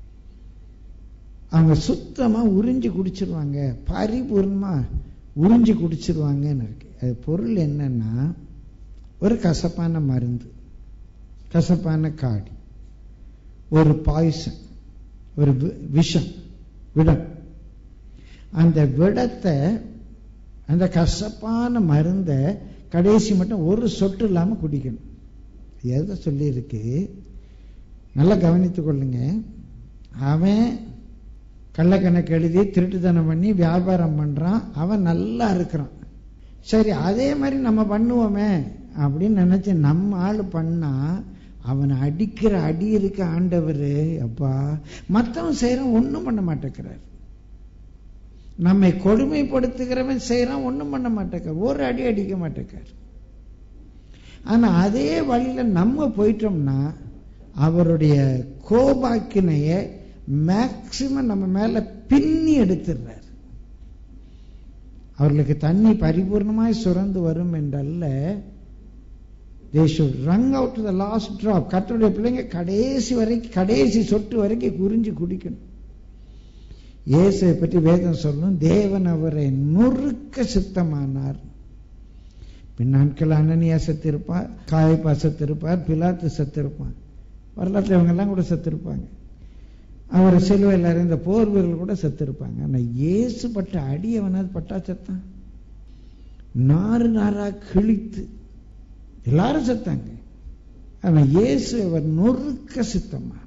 அவங்க சுத்தமா உறிஞ்சி குடிச்சிருவாங்க பரிபூர்ணமா உறிஞ்சி குடிச்சிருவாங்கன்னு இருக்கு அது பொருள் என்னன்னா ஒரு கசப்பான மருந்து கசப்பான காடி ஒரு பாய்சன் ஒரு வி- விஷம் விடம் அந்த விடத்தை அந்த கசப்பான மருந்தை கடைசி மட்டும் ஒரு சொட்டு இல்லாம குடிக்கணும் எதை சொல்லியிருக்கு நல்லா கவனித்துக் கொள்ளுங்க அவன் கள்ளக்கணக்கு எழுதி திருட்டுத்தனம் பண்ணி வியாபாரம் பண்றான் அவன் நல்லா இருக்கிறான் சரி அதே மாதிரி நம்ம பண்ணுவோமே அப்படின்னு நினைச்சு நம்ம ஆள் பண்ணா அவனை அடிக்கிற அடி இருக்க ஆண்டவர் அப்பா மற்றவன் செய்யறான் ஒண்ணும் பண்ண மாட்டேங்கிறார் நம்மை கொடுமைப்படுத்துகிறவன் செய்யறான் ஒண்ணும் பண்ண மாட்டேங்கிறார் ஒரு அடி அடிக்க மாட்டேங்கிறார் ஆனா அதே வழியில நம்ம போயிட்டோம்னா அவருடைய கோபாக்கினைய மேக்சிமம் நம்ம மேல பின்னி எடுத்துடுறார் அவர்களுக்கு தண்ணி பரிபூர்ணமாய் சுரந்து வரும் என்றல்ல they should wrung out the last drop கர்த்தருடைய பிள்ளைங்க கடைசி வரைக்கும் கடைசி சொட்டு வரைக்கும் குறிஞ்சு குடிக்கணும் இயேசுவை பற்றி வேதம் சொல்லணும் தேவன் அவரை நொறுக்க சித்தமானார் பின்னாட்கள் அனனியா செத்திருப்பார் காயப்பா செத்திருப்பார் பிலாத்து செத்திருப்பான் வரலாற்றில் இவங்க எல்லாம் கூட செத்திருப்பாங்க அவர் சிலுவையில் அறிந்த போர் வீரர்கள் கூட செத்திருப்பாங்க ஆனா இயேசு பட்ட அடியவனாது பட்டா செத்தான் நாறு நாரா கிழித்து எல்லாரும் செத்தாங்க ஆனா இயேசு அவர் நொறுக்க சித்தமானார்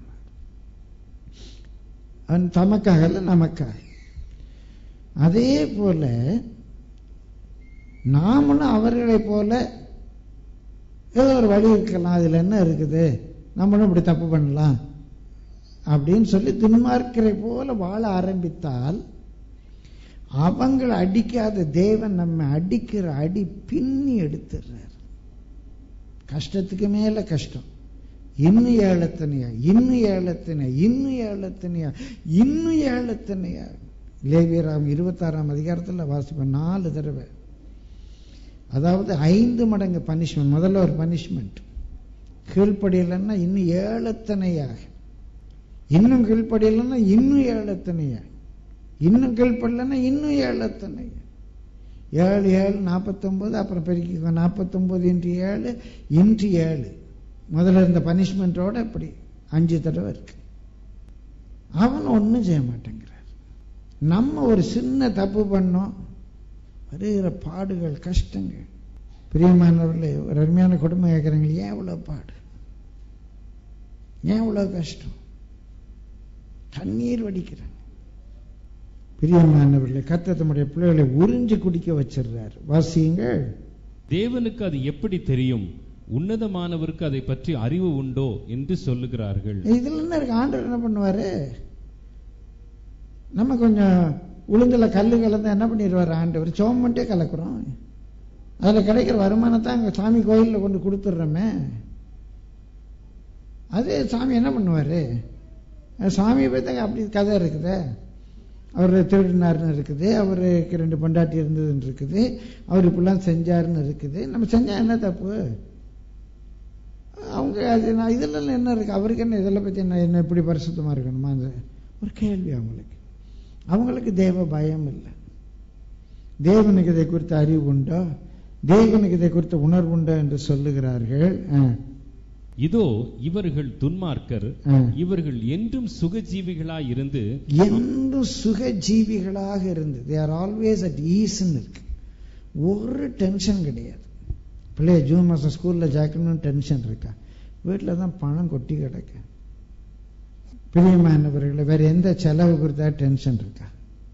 அவன் தமக்காக அல்ல நமக்காக அதே போல நாமளும் அவர்களைப் போல ஏதோ ஒரு வழி இருக்கலாம் அதுல என்ன இருக்குது நம்மளும் இப்படி தப்பு பண்ணலாம் அப்படின்னு சொல்லி துன்மார்க்கரை போல வாழ ஆரம்பித்தால் அவங்களை அடிக்காத தேவன் நம்ம அடிக்கிற அடி பின்னி எடுத்துடுறார் கஷ்டத்துக்கு மேல கஷ்டம் இன்னும் ஏழத்தனையா இன்னும் ஏழத்தனையா இன்னும் ஏழத்தனையா இன்னும் ஏழத்தனையா லேவியராம் இருபத்தாறாம் அதிகாரத்துல வாசிப்பேன் நாலு தடவை அதாவது ஐந்து மடங்கு பனிஷ்மெண்ட் முதல்ல ஒரு பனிஷ்மெண்ட் கீழ்ப்படியலைன்னா இன்னும் ஏழத்தனையாக இன்னும் கீழ்ப்படியலைன்னா இன்னும் ஏழத்தனையாக இன்னும் கீழ்ப்படலைன்னா இன்னும் ஏழத்தனையாக ஏழு ஏழு நாற்பத்தொன்பது அப்புறம் பெருக்கிக்கோ நாற்பத்தொன்பது இன்ட்டு ஏழு இன்ட்டு ஏழு முதல்ல இருந்த பனிஷ்மெண்ட்டோட இப்படி அஞ்சு தடவை இருக்கு அவன் ஒன்றும் செய்ய மாட்டேங்கிறார் நம்ம ஒரு சின்ன தப்பு பண்ணோம் வருகிற பாடுகள் கஷ்டங்கள் பிரியமானவர்களே ஒரு அருமையான குடும்பம் கேட்குறாங்க ஏன் இவ்வளோ பாடு ஏன் இவ்வளோ கஷ்டம் கண்ணீர் வடிக்கிறாங்க பிரியமானவர்களே கர்த்தர் தம்முடைய பிள்ளைகளை உறிஞ்சு குடிக்க வச்சிடுறாரு வாசியுங்கள் தேவனுக்கு அது எப்படி தெரியும் உன்னதமானவருக்கு அதை பற்றி அறிவு உண்டோ என்று சொல்லுகிறார்கள் இதுல என்ன இருக்கு ஆண்டவர் என்ன பண்ணுவாரு நம்ம கொஞ்சம் உளுந்துல கல்லு கலந்து என்ன பண்ணிடுவார் ஆண்டவர் சோமன்ட்டே கலக்குறோம் அதில் கிடைக்கிற வருமானத்தை அங்கே சாமி கோயிலில் கொண்டு கொடுத்துட்றோமே அது சாமி என்ன பண்ணுவார் சாமியை பற்றி அப்படி கதை இருக்குது அவர் திருடினார்னு இருக்குது அவருக்கு ரெண்டு பொண்டாட்டி இருந்ததுன்னு இருக்குது அவர் இப்படிலாம் செஞ்சாருன்னு இருக்குது நம்ம செஞ்சா என்ன தப்பு அவங்க அது நான் இதெல்லாம் என்ன இருக்கு அவருக்கு என்ன இதெல்லாம் பற்றி என்ன என்ன இப்படி பரிசுத்தமாக இருக்கணுமா அந்த ஒரு கேள்வி அவங்களுக்கு அவங்களுக்கு தேவ பயம் இல்லை தேவனுக்கு இதை குறித்த அறிவு உண்டோ தேவனுக்கு இதை குறித்த உணர்வு உண்டோ என்று சொல்லுகிறார்கள் ஆ, இதோ இவர்கள் துன்மார்க்கர் ஆ. இவர்கள் என்றும் சுகஜீவிகளாய் இருந்து என்றும் சுக ஜீவிகளாக இருந்து தே ஆர் ஆல்வேஸ் அட் ஈஸ்ன்னு இருக்கு ஒரு டென்ஷன் கிடையாது பிள்ளைய ஜூன் மாதம் ஸ்கூலில் சேர்க்கணும்னு டென்ஷன் இருக்கா வீட்டில் தான் பணம் கொட்டி கிடக்கு பிரியமானவர்களை வேற எந்த செலவு கொடுத்தா டென்ஷன் இருக்கா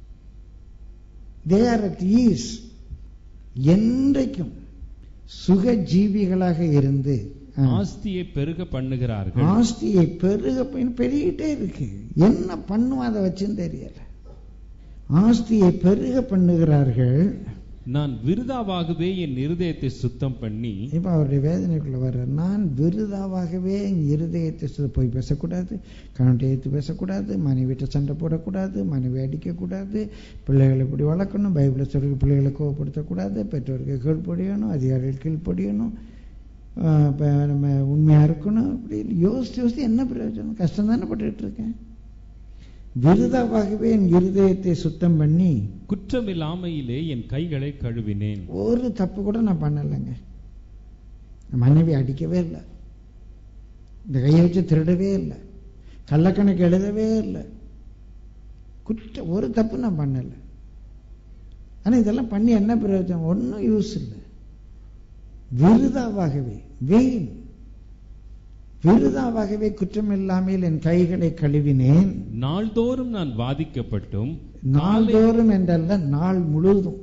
தே ஆர் அட் ஈஸ் என்றைக்கும் சுக ஜீவிகளாக இருந்து ஆ. ஆஸ்தியை பெருக பண்ணுகிறார்கள் ஆஸ்தியை பெருக பெ- பெருகிட்டே இருக்கு என்ன பண்ணும் அதை வச்சுன்னு தெரியல ஆஸ்தியை பெருக பண்ணுகிறார்கள் நான் விருதாவாகவே என் இருதயத்தை சுத்தம் பண்ணி இப்ப அவருடைய வேதனைக்குள்ள வர்ற நான் விருதாவாகவே என் இருதயத்தை சு- போய் பேசக்கூடாது கணவன்கிட்ட ஏத்து பேசக்கூடாது மனைவிட்ட சண்டை போடக்கூடாது மனைவி அடிக்கக்கூடாது பிள்ளைகளை இப்படி வளர்க்கணும் பைபிளை சொல்லி பிள்ளைகளை கோவப்படுத்தக்கூடாது பெற்றோருக்கு கீழ்ப்படியணும் அதிகாரிகள் கீழ்ப்படியணும் ஆஹ் இப்ப நம்ம உண்மையா இருக்கணும் அப்படி யோசிச்சு யோசிச்சு என்ன பிரயோஜனம் கஷ்டம் தானே பட்டுட்டு இருக்கேன் விருதாவாகவே என் இருதயத்தை சுத்தம் பண்ணி குற்றமில்லாமையிலே என் கைகளை கழுவினேன் ஒரு தப்பு கூட நான் பண்ணலைங்க மனைவி அடிக்கவே இல்லை இந்த கையை வச்சு திருடவே இல்லை கள்ளக்கணக்கு எழுதவே இல்லை குற்ற ஒரு தப்பு நான் பண்ணலை ஆனா இதெல்லாம் பண்ணி என்ன பிரயோஜனம் ஒன்றும் யூஸ் இல்லை விருதாவாகவே வெயின் விருதாவாகவே குற்றமில்லாமல் என் கைகளை கழுவினேன் நாள்தோறும் நான் வாதிக்கப்பட்டும் நாள்தோறும் என்றல்ல நாள் முழுவதும்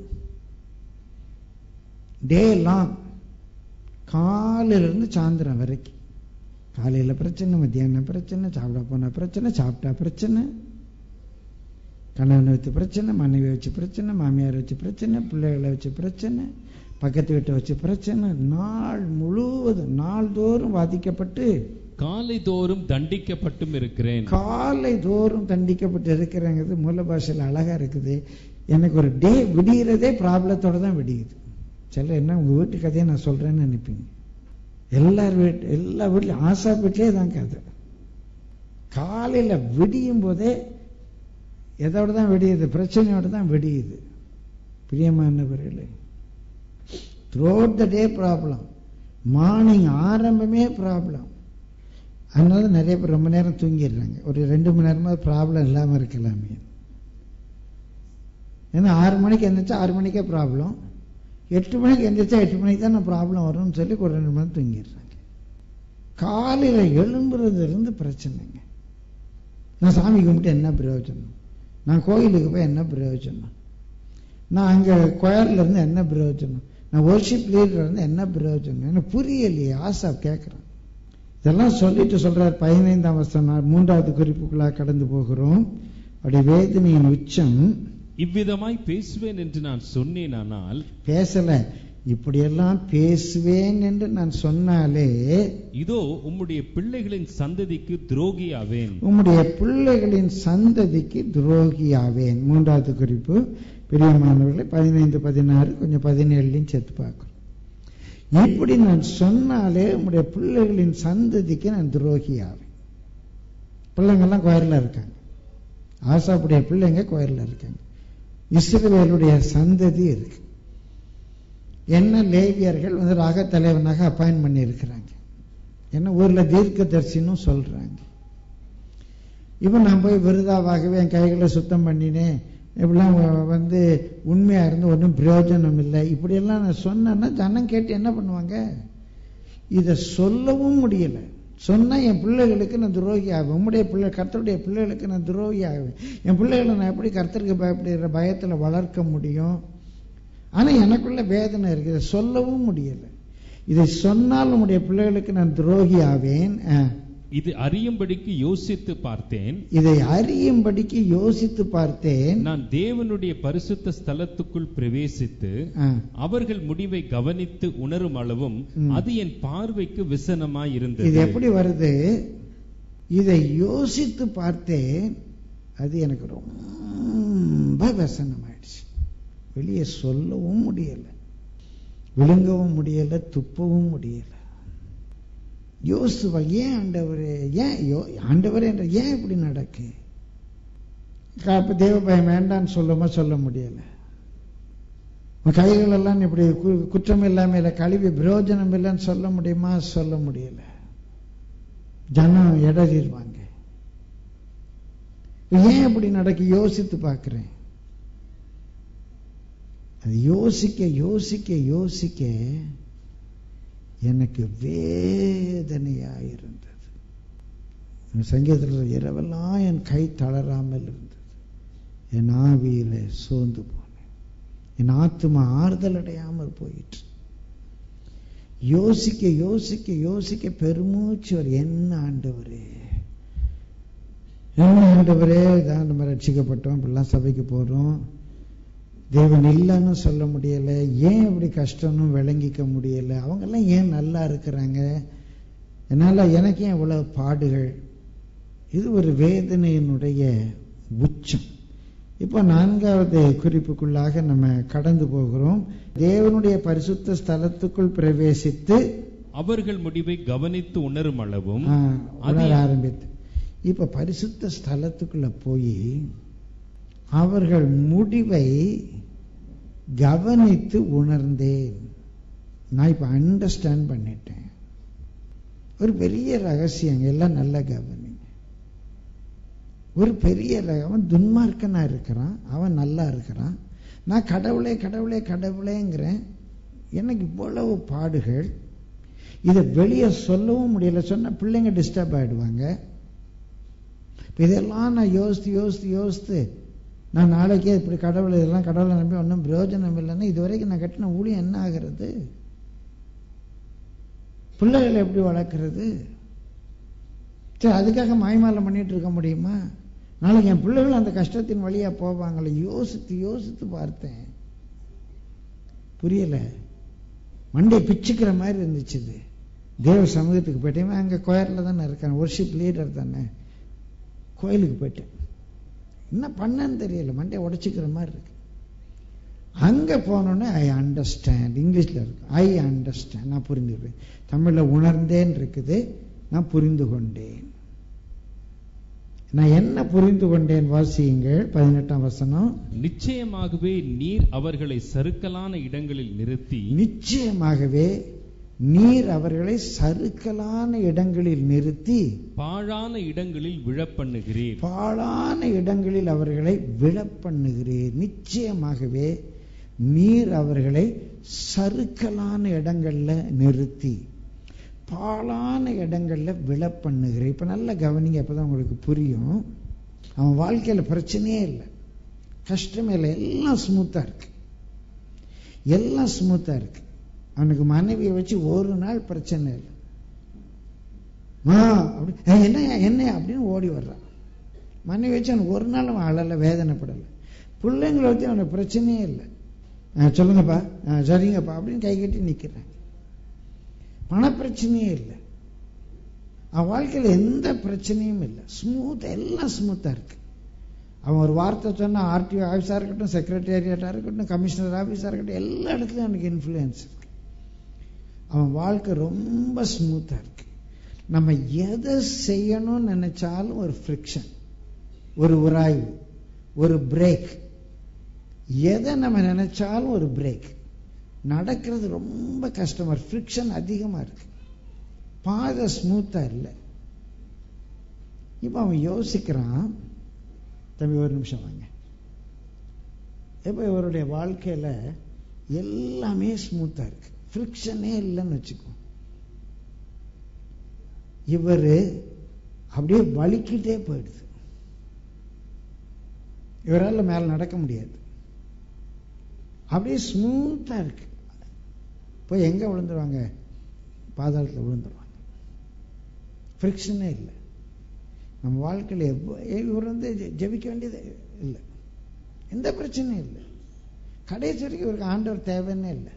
டே லாங் காலையிலிருந்து சாயந்தரம் வரைக்கும் காலையில பிரச்சனை மத்தியானம் பிரச்சனை சாப்பிட போன பிரச்சனை சாப்பிட்டா பிரச்சனை கணவனை வச்சு பிரச்சனை மனைவி வச்சு பிரச்சனை மாமியார் வச்சு பிரச்சனை பிள்ளைகளை வச்சு பிரச்சனை பக்கத்து வீட்டை வச்சு பிரச்சனை நாள் முழுவதும் நாள்தோறும் பாதிக்கப்பட்டு காலை தோறும் தண்டிக்கப்பட்டும் இருக்கிறேன் காலை தோறும் தண்டிக்கப்பட்டு இருக்கிறங்கிறது மூல பாஷையில் அழகா இருக்குது எனக்கு ஒரு டே விடிகிறதே ப்ராப்ளத்தோட தான் விடியுது சில என்ன உங்க வீட்டு கதையை நான் சொல்றேன்னு நினைப்பீங்க எல்லார் வீட்டு எல்லா வீட்லையும் ஆசா வீட்லயே தான் கதை காலையில விடியும் போதே எதோட தான் விடியுது பிரச்சனையோட தான் விடியுது பிரியமானவர்களே throughout the day problem morning ஆரம்பமே ப்ராப்ளம் அதனால நிறைய பேர் ரொம்ப நேரம் தூங்கிடுறாங்க ஒரு ரெண்டு மணி நேரமாவது ப்ராப்ளம் இல்லாமல் இருக்கலாமே ஏன்னா ஆறு மணிக்கு எந்திரிச்சா ஆறு மணிக்கே ப்ராப்ளம் எட்டு மணிக்கு எந்திரிச்சா எட்டு மணிக்கு தான் ப்ராப்ளம் வரும்னு சொல்லி ஒரு ரெண்டு மணி நேரம் தூங்கிடுறாங்க காலையில் எழும்புறதுல இருந்து பிரச்சனைங்க நான் சாமி கும்பிட்டு என்ன பிரயோஜனம் நான் கோயிலுக்கு போய் என்ன பிரயோஜனம் நான் அங்கே கொயர்ல இருந்து என்ன பிரயோஜனம் நான் ஒர்ஷிப் லீடர் இருந்து என்ன பிரயோஜனம் எனக்கு புரியலையே ஆசா கேட்குறேன் இதெல்லாம் சொல்லிட்டு சொல்றார் பதினைந்தாம் வருஷம் மூன்றாவது குறிப்புக்குள்ளாக கடந்து போகிறோம் அப்படி வேதனையின் உச்சம் இவ்விதமாய் பேசுவேன் என்று நான் சொன்னேனானால் பேசல இப்படியெல்லாம் பேசுவேன் என்று நான் சொன்னாலே இதோ உம்முடைய பிள்ளைகளின் சந்ததிக்கு துரோகியாவேன் உம்முடைய பிள்ளைகளின் சந்ததிக்கு துரோகியாவேன் மூன்றாவது குறிப்பு பிரியமானவர்களை பதினைந்து பதினாறு கொஞ்சம் பதினேழுலையும் சேர்த்து பார்க்கிறோம் இப்படி நான் சொன்னாலே உம்முடைய பிள்ளைகளின் சந்ததிக்கு நான் துரோகியாவேன் பிள்ளைங்கெல்லாம் கோயிலில் இருக்காங்க ஆசாப்புடைய பிள்ளைங்க கோயிலில் இருக்காங்க இஸ்ரவேலுடைய சந்ததி இருக்கு என்ன லேவியர்கள் வந்து ராக தலைவனாக அப்பாயின் பண்ணி இருக்கிறாங்க என்ன ஊர்ல தீர்க்கதரிசினும் சொல்றாங்க இப்போ நான் போய் விருதாவாகவே என் கைகளை சுத்தம் பண்ணினேன் இப்படிலாம் வ- வந்து உண்மையா இருந்து ஒன்றும் பிரயோஜனம் இல்லை இப்படியெல்லாம் நான் சொன்னேன்னா ஜனம் கேட்டு என்ன பண்ணுவாங்க இதை சொல்லவும் முடியல சொன்னா என் பிள்ளைகளுக்கு நான் துரோகி ஆகும் உம்முடைய பிள்ளை கர்த்தருடைய பிள்ளைகளுக்கு நான் துரோகி ஆகுவேன் என் பிள்ளைகளை நான் எப்படி கர்த்தருக்கு பயப்படுகிற பயத்துல வளர்க்க முடியும் ஆனா எனக்குள்ள வேதனை இருக்கு இதை சொல்லவும் முடியல இதை சொன்னால் உம்முடைய பிள்ளைகளுக்கு நான் துரோகி ஆவேன் ஆ. இது அறியும்படிக்கு யோசித்து பார்த்தேன் இதை அறியும்படிக்கு யோசித்து பார்த்தேன் நான் தேவனுடைய பரிசுத்த ஸ்தலத்துக்குள் பிரவேசித்து ஆ. அவர்கள் முடிவை கவனித்து உணரும் அளவும் ம். அது என் பார்வைக்கு விசனமாய் இது இருந்தது எப்படி வருது இதை யோசித்து பார்த்தேன் அது எனக்கு ரொம்ப விசனமாயிடுச்சு வெளியே சொல்லவும் முடியல விழுங்கவும் முடியல துப்பவும் முடியல யோசித்து பா- ஏன் ஆண்டவரே ஏன் யோ ஆண்டவரே என்ற ஏன் இப்படி நடக்கு அப்ப தேவ பயம் வேண்டான்னு சொல்லுமா சொல்ல முடியல உன் கைகள் எல்லாம் இப்படி கு- குற்றம் இல்லாம இல்லை கழுவி பிரயோஜனம் இல்லைன்னு சொல்ல முடியுமா சொல்ல முடியல ஜனம் இடறிடுவாங்க ஏன் இப்படி நடக்கு யோசித்து பார்க்கிறேன் அது யோசிக்க யோசிக்க யோசிக்க எனக்கு வேதனையா இருந்தது இந்த சங்கீதத்தில் இரவெல்லாம் என் கை தளராமல் இருந்தது என் ஆவியில சோர்ந்து போனேன் என் ஆத்துமா ஆறுதல் அடையாமல் போயிற்று யோசிக்க யோசிக்க யோசிக்க பெருமூச்சு ஒரு என்ன ஆண்டவரே என்ன ஆண்டவரே தான் நம்ம ரட்சிக்கப்பட்டோம் இப்படிலாம் சபைக்கு போறோம் தேவன் இல்லைன்னு சொல்ல முடியல ஏன் இப்படி கஷ்டம்னு விளங்கிக்க முடியல அவங்கெல்லாம் ஏன் நல்லா இருக்கிறாங்க என்னால எனக்கு ஏன் இவ்வளவு பாடுகள் இது ஒரு வேதனையினுடைய உச்சம் இப்போ நான்காவது குறிப்புக்குள்ளாக நம்ம கடந்து போகிறோம் தேவனுடைய பரிசுத்த ஸ்தலத்துக்குள் பிரவேசித்து அவர்கள் முடிவை கவனித்து உணரும் அளவும் ஆ, அது உணர ஆரம்பித்து இப்ப பரிசுத்த ஸ்தலத்துக்குள்ள போய் அவர்கள் முடிவை கவனித்து உணர்ந்தேன் நான் இப்ப அண்டர்ஸ்டாண்ட் பண்ணிட்டேன் ஒரு பெரிய ரகசியம் எல்லாம் நல்லா கவனிங்க ஒரு பெரிய ரக- அவன் துன்மார்க்கனா இருக்கிறான் அவன் நல்லா இருக்கிறான் நான் கடவுளே கடவுளே கடவுளேங்கிறேன் எனக்கு இவ்வளவு பாடுகள் இதை வெளியே சொல்லவும் முடியல சொன்னா பிள்ளைங்க டிஸ்டர்ப் ஆயிடுவாங்க இப்ப இதெல்லாம் நான் யோசித்து யோசித்து யோசித்து நான் நாளைக்கே இப்படி கடவுள் இதெல்லாம் கடவுளை நம்பி ஒன்றும் பிரயோஜனம் இல்லைன்னா இது வரைக்கும் நான் கட்டின ஊழியம் என்ன ஆகிறது பிள்ளைகளை எப்படி வளர்க்கறது சரி அதுக்காக மாய்மாலை பண்ணிட்டு இருக்க முடியுமா நாளைக்கு என் பிள்ளைகள் அந்த கஷ்டத்தின் வழியா போவாங்களே யோசித்து யோசித்து பார்த்தேன் புரியல மண்டை பிச்சுக்கிற மாதிரி இருந்துச்சு இது தேவ சமூகத்துக்கு போயிட்டேன் அங்க கோயில்ல தானே இருக்கேன் ஒர்ஷிப் லீடர் தானே கோயிலுக்கு போயிட்டேன் என்ன பண்ணேன்னு தெரியல மண்டையை உடைச்சிக்கிற மாதிரி இருக்கு அங்க போனோடனே ஐ அண்டர்ஸ்டாண்ட் இங்கிலீஷ்ல இருக்கு ஐ அண்டர்ஸ்டாண்ட் நான் புரிஞ்சுக்கிறேன் தமிழ்ல உணர்ந்தேன் இருக்குது நான் புரிந்து கொண்டேன் நான் என்ன புரிந்து கொண்டேன் வாசியுங்கள் பதினெட்டாம் வசனம் நிச்சயமாகவே நீர் அவர்களை சறுக்கலான இடங்களில் நிறுத்தி நிச்சயமாகவே நீர் அவர்களை சறுக்கலான இடங்களில் நிறுத்தி பாழான இடங்களில் விழப்பண்ணுகிறீர் பாழான இடங்களில் அவர்களை விழப்பண்ணுகிறீர் நிச்சயமாகவே நீர் அவர்களை சறுக்கலான இடங்கள்ல நிறுத்தி பாழான இடங்கள்ல விழப்பண்ணுகிறீர் இப்ப நல்லா கவனிங்க அப்பதான் உங்களுக்கு புரியும் அவன் வாழ்க்கையில பிரச்சனையே இல்லை கஷ்டமே இல்லை எல்லாம் ஸ்மூத்தா இருக்கு எல்லாம் ஸ்மூத்தா இருக்கு அவனுக்கு மனைவியை வச்சு ஒரு நாள் பிரச்சனை இல்லை ஆ, அப்படி "ஏய், என்னய்யா என்ன அப்படின்னு ஓடி வர்றான் மனைவி வச்சு அவனுக்கு ஒரு நாள் அவன் அழல வேதனைப்படலை பிள்ளைங்களை வச்சு அவனுக்கு பிரச்சனையே இல்லை "ஆ, சொல்லுங்கப்பா ஆ, சரிங்கப்பா அப்படின்னு கை கட்டி நிற்கிறேன் பணப்பிரச்சனையே இல்லை அவன் வாழ்க்கையில எந்த பிரச்சனையும் இல்லை ஸ்மூத் எல்லாம் ஸ்மூத்தா இருக்கு அவன் ஒரு வார்த்தை சொன்னா ஆர்டிஓ ஆஃபீஸா இருக்கட்டும் செக்ரட்டேரியட்டா இருக்கட்டும் கமிஷனர் ஆஃபீஸா இருக்கட்டும் எல்லா இடத்துலயும் அவனுக்கு இன்ஃப்ளூயன்ஸ் இருக்கு அவன் வாழ்க்கை ரொம்ப ஸ்மூத்தா இருக்கு நம்ம எதை செய்யணும்னு நினைச்சாலும் ஒரு ஃப்ரிக்ஷன் ஒரு உராய்வு ஒரு பிரேக் எதை நம்ம நினைச்சாலும் ஒரு பிரேக் நடக்கிறது ரொம்ப கஷ்டமா இருக்கு ஃப்ரிக்ஷன் அதிகமா இருக்கு பாதை ஸ்மூத்தா இல்லை இப்போ அவன் யோசிக்கிறான் தம்பி ஒரு நிமிஷம் வாங்க இப்போ இவருடைய வாழ்க்கையில எல்லாமே ஸ்மூத்தா இருக்கு ஃப்ரிக்ஷனே இல்லைன்னு வச்சுக்கோ இவர் அப்படியே வலிக்கிட்டே போயிடுது இவரால் மேல நடக்க முடியாது அப்படியே ஸ்மூத்தா இருக்கு போய் எங்க விழுந்துருவாங்க பாதாளத்தில் விழுந்துருவாங்க ஃப்ரிக்ஷனே இல்லை நம்ம வாழ்க்கையில் எவ்வ- இவர் வந்து ஜெ- ஜெபிக்க வேண்டியது இல்லை எந்த பிரச்சனையும் இல்லை கடைசி வரைக்கும் இவருக்கு ஆண்டவர் தேவைன்னே இல்லை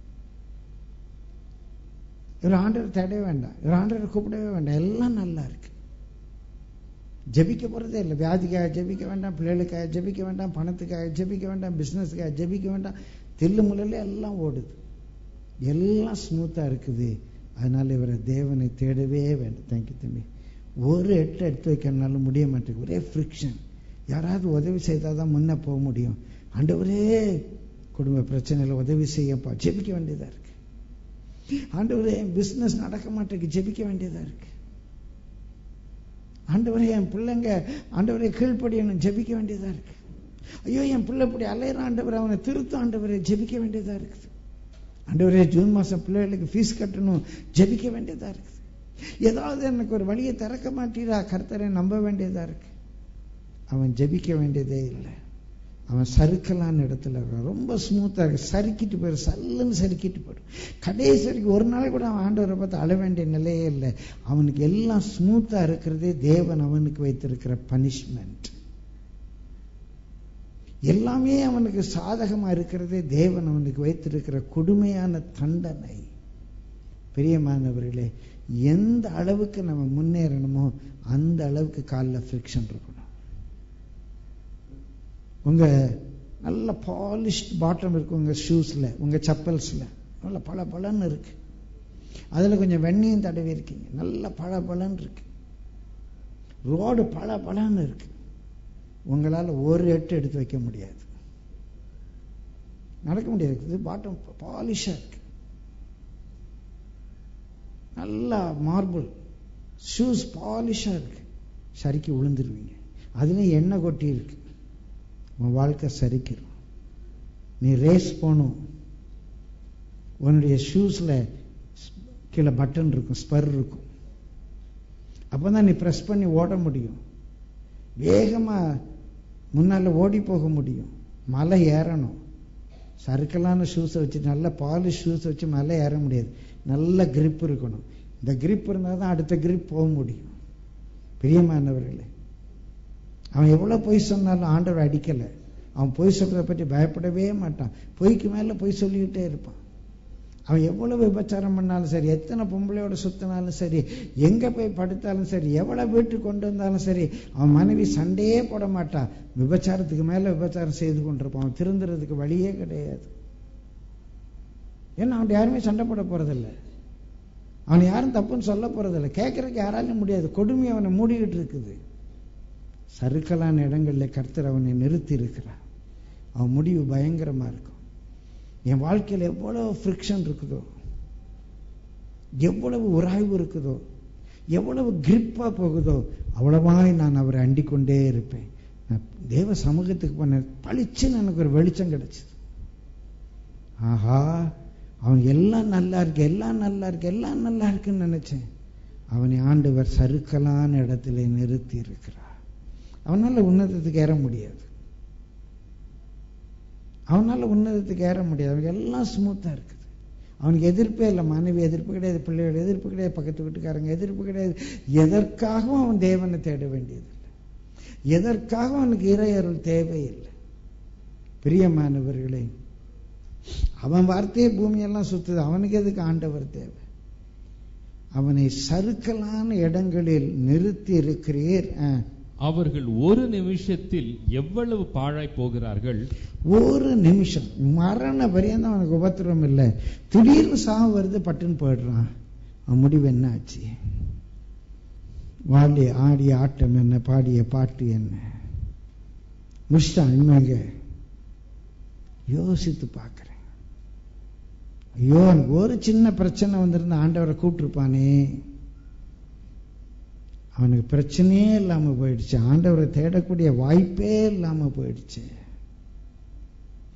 இவர் ஆண்டவர் தேடவே வேண்டாம் இவர் ஆண்டவரை கூப்பிடவே வேண்டாம் எல்லாம் நல்லா இருக்கு ஜெபிக்க போறதே இல்லை வியாதிக்காக ஜெபிக்க வேண்டாம் பிள்ளைகளுக்காக ஜெபிக்க வேண்டாம் பணத்துக்காக ஜெபிக்க வேண்டாம் பிசினஸ்க்காக ஜெபிக்க வேண்டாம் தில்லு முள்ளில் எல்லாம் ஓடுது எல்லாம் ஸ்மூத்தா இருக்குது அதனால இவரை தேவனை தேடவே வேண்டாம் தேங்க்யூ தம்பி ஒரு எட்டு எடுத்து வைக்கணும்னாலும் முடிய மாட்டேங்குது ஒரே ஃப்ரிக்ஷன் யாராவது உதவி செய்தால் தான் முன்ன போக முடியும் ஆண்டவரே குடும்ப பிரச்சனையில் உதவி செய்யப்பா ஜெபிக்க வேண்டியதா இருக்கு ஆண்டவரே என் பிசினஸ் நடக்க மாட்டேங்குது ஜெபிக்க வேண்டியதா இருக்கு ஆண்டவரே என் பிள்ளைங்க ஆண்டவரே கீழ்ப்படியணும் ஜெபிக்க வேண்டியதா இருக்கு ஐயோ என் பிள்ளை இப்படி அலையிற ஆண்டவர் அவனை திருத்த ஆண்டவரை ஜெபிக்க வேண்டியதா இருக்குது ஆண்டவரே ஜூன் மாசம் பிள்ளைகளுக்கு ஃபீஸ் கட்டணும் ஜெபிக்க வேண்டியதா இருக்குது ஏதாவது எனக்கு ஒரு வழியை திறக்க மாட்டீரா கர்த்தரை நம்ப வேண்டியதா இருக்கு அவன் ஜெபிக்க வேண்டியதே இல்லை அவன் சறுக்கலான இடத்துல இருக்கான் ரொம்ப ஸ்மூத்தா இருக்கு சறுக்கிட்டு போயிடும் சல்லுன்னு சறுக்கிட்டு போயிடும் கடைசி வரைக்கும் ஒரு நாள் கூட அவன் ஆண்டவரை பார்த்து அழ வேண்டிய நிலையே இல்லை அவனுக்கு எல்லாம் ஸ்மூத்தா இருக்கிறதே தேவன் அவனுக்கு வைத்திருக்கிற பனிஷ்மெண்ட் எல்லாமே அவனுக்கு சாதகமா இருக்கிறதே தேவன் அவனுக்கு வைத்திருக்கிற கொடுமையான தண்டனை பிரியமானவர்களே எந்த அளவுக்கு நம்ம முன்னேறணுமோ அந்த அளவுக்கு காலில் ஃப்ரிக்ஷன் இருக்கணும் உங்க நல்ல பாலிஷ்ட் பாட்டம் இருக்கு உங்க ஷூஸ்ல உங்க செப்பல்ஸ்ல நல்ல பல பலன்னு இருக்கு அதுல கொஞ்சம் வெண்ணையும் தடவி இருக்கீங்க நல்ல பல பலன்னு இருக்கு ரோடு பல பலன்னு இருக்கு உங்களால ஒரு எட்டு எடுத்து வைக்க முடியாது நடக்க முடியாது இது பாட்டம் பாலிஷா இருக்கு நல்லா மார்பிள் ஷூஸ் பாலிஷா இருக்கு சறுக்கி விழுந்துருவீங்க அதுலயும் எண்ணெய் கொட்டி இருக்கு உன் வாழ்க்கை சரிக்கிறோம் நீ ரேஸ் போகணும் உன்னுடைய ஷூஸ்ல கீழே பட்டன் இருக்கும் ஸ்பர் இருக்கும் அப்பதான் நீ ப்ரெஸ் பண்ணி ஓட முடியும் வேகமா முன்னால ஓடி போக முடியும் மலை ஏறணும் சறுக்கலான ஷூஸை வச்சு நல்ல பாலிஷ் ஷூஸ் வச்சு மலை ஏற முடியாது நல்ல grip இருக்கணும் இந்த grip இருந்தால் தான் அடுத்த grip போக முடியும் பிரியமானவர்களே அவன் எவ்வளவு பொய் சொன்னாலும் ஆண்டவர் அடிக்கல அவன் பொய் சொல்றதை பற்றி பயப்படவே மாட்டான் பொய்க்கு மேல பொய் சொல்லிக்கிட்டே இருப்பான் அவன் எவ்வளவு விபச்சாரம் பண்ணாலும் சரி எத்தனை பொம்பளையோட சுத்தினாலும் சரி எங்க போய் படுத்தாலும் சரி எவ்வளவு வீட்டுக்கு கொண்டு வந்தாலும் சரி அவன் மனைவி சண்டையே போட மாட்டான் விபச்சாரத்துக்கு மேல விபச்சாரம் செய்து கொண்டிருப்பான் அவன் திருந்துறதுக்கு வழியே கிடையாது ஏன்னா அவன் யாருமே சண்டை போட போறதில்ல அவன் யாரும் தப்புன்னு சொல்ல போறதில்ல கேட்கறதுக்கு யாராலும் முடியாது கொடுமை அவனை மூடிக்கிட்டு இருக்குது சறுக்கலான இடங்கள்ல கர்த்தர் அவனை நிறுத்தி இருக்கிறார் அவன் முடிவு பயங்கரமா இருக்கும் என் வாழ்க்கையில் எவ்வளவு ஃப்ரிக்ஷன் இருக்குதோ எவ்வளவு உராய்வு இருக்குதோ எவ்வளவு கிரிப்பா போகுதோ அவ்வளவாய் நான் அவரை அண்டிக் கொண்டே இருப்பேன் நான் தேவ சமூகத்துக்கு போன பளிச்சுன்னு எனக்கு ஒரு வெளிச்சம் கிடைச்சது ஆஹா அவன் எல்லாம் நல்லா இருக்கு எல்லாம் நல்லா இருக்கு எல்லாம் நல்லா இருக்குன்னு நினைச்சேன் அவனை ஆண்டவர் சறுக்கலான இடத்துல நிறுத்தி இருக்கிறார் அவனால உன்னதத்துக்கு ஏற முடியாது அவனால உன்னதத்துக்கு ஏற முடியாது அவனுக்கு எல்லாம் ஸ்மூத்தா இருக்குது அவனுக்கு எதிர்ப்பே இல்லை மனைவி எதிர்ப்பு கிடையாது பிள்ளைகள் எதிர்ப்பு கிடையாது பக்கத்து வீட்டுக்காரங்க எதிர்ப்பு கிடையாது எதற்காகவும் அவன் தேவனை தேட வேண்டியதில்லை எதற்காகவும் அவனுக்கு இறையருள் தேவையில்லை பிரியமானவர்களே அவன் வார்த்தையே பூமியெல்லாம் சுத்துது அவனுக்கு எதுக்கு ஆண்டவர் தேவை அவனை சறுக்கலான இடங்களில் நிறுத்தி இருக்கிறீர் ஆ. அவர்கள் ஒரு நிமிஷத்தில் எவ்வளவு பாழாய் போகிறார்கள் ஒரு நிமிஷம் மரண பரியந்தம் அவனுக்கு உபத்திரம் இல்லை திடீர்னு சாவு வருது பட்டுன்னு போயிடுறான் அவன் முடிவு என்ன ஆச்சு வாடி ஆடிய ஆட்டம் என்ன பாடிய பாட்டு என்ன முடிச்சிட்டான் இன்னுங்க யோசித்து பார்க்கிறேன் ஐயோ எனக்கு ஒரு சின்ன பிரச்சனை வந்திருந்த ஆண்டவரை கூப்பிட்டுருப்பானே அவனுக்கு பிரச்சனையே இல்லாம போயிடுச்சு ஆண்டவரை தேடக்கூடிய வாய்ப்பே இல்லாம போயிடுச்சு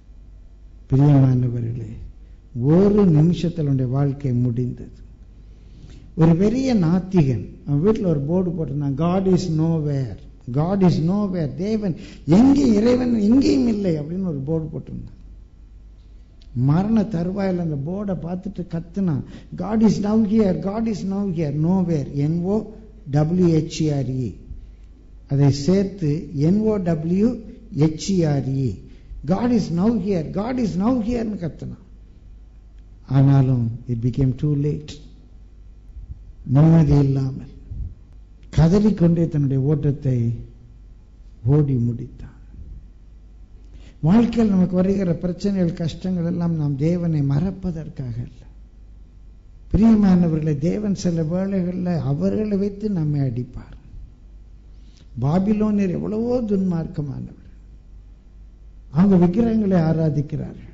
பிரியமானவர்களே ஒரு நிமிஷத்தில் அவனுடைய வாழ்க்கை முடிந்தது ஒரு பெரிய நாத்திகன் அவன் வீட்டில் ஒரு போர்டு போட்டிருந்தான் God is nowhere God is nowhere தேவன் எங்கே இறைவன் எங்கேயும் இல்லை அப்படின்னு ஒரு போர்டு போட்டிருந்தான் மரண தருவாயில் அந்த போர்டை பார்த்துட்டு கத்துனான் God is now here God is now here nowhere N O W H E R E அதை சேர்த்து N O W H E R E God is now here God is now ஹியர்னு கத்துனான் ஆனாலும் இட் பிகேம் டூ லேட் நிம்மதி இல்லாமல் கதறிக்கொண்டே தன்னுடைய ஓட்டத்தை ஓடி முடித்தான் வாழ்க்கையில் நமக்கு வருகிற பிரச்சனைகள் கஷ்டங்கள் எல்லாம் நாம் தேவனை மறப்பதற்காக அல்ல பிரியமானவர்களை தேவன் சில வேளைகளில் அவர்களை வைத்து நம்மை அடிப்பார் பாபிலோனியர் எவ்வளவோ துன்மார்க்கமானவர் அவங்க விக்கிரகங்களை ஆராதிக்கிறார்கள்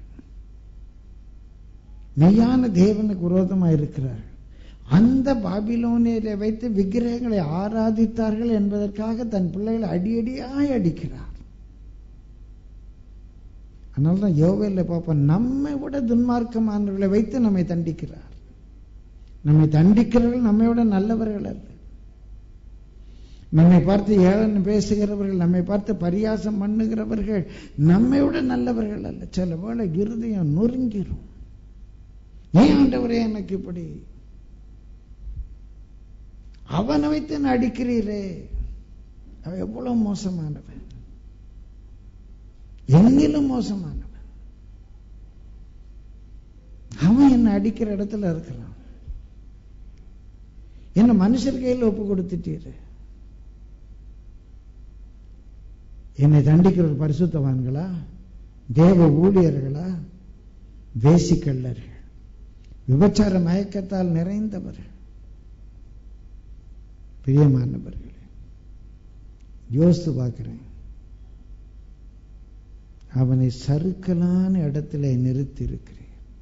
மெய்யான தேவனுக்கு விரோதமாக இருக்கிறார்கள் அந்த பாபிலோனியரை வைத்து விக்கிரகங்களை ஆராதித்தார்கள் என்பதற்காக தன் பிள்ளைகளை அடியடியாய் அடிக்கிறார் அதனால தான் யோவேல பார்ப்போம் நம்மை விட துன்மார்க்கமானவர்களை வைத்து நம்மை தண்டிக்கிறார் நம்மை தண்டிக்கிறவர்கள் நம்மை விட நல்லவர்கள் அல்ல நம்மை பார்த்து ஏழன் பேசுகிறவர்கள் நம்மை பார்த்து பரியாசம் பண்ணுகிறவர்கள் நம்மை விட நல்லவர்கள் அல்ல சில வேளை இருதயம் நொறுங்கிரும் ஏன் ஆண்டவரே எனக்கு இப்படி அவனை வைத்து என்ன அடிக்கிறீரே அவன் எவ்வளவு மோசமானவன் என்னிலும் மோசமானவன் அவன் என்ன அடிக்கிற இடத்துல இருக்கிறான் என்ன மனுஷர் கையில் ஒப்பு கொடுத்துட்டீரு என்னை தண்டிக்கிற ஒரு பரிசுத்தவான்களா தேவ ஊழியர்களா வேசிக்கல்லர்கள் விபச்சார மயக்கத்தால் நிறைந்தவர்கள் பிரியமானவர்களே யோசித்து பார்க்கிறேன் அவனை சறுக்கலான இடத்துல நிறுத்தி இருக்கிறேன்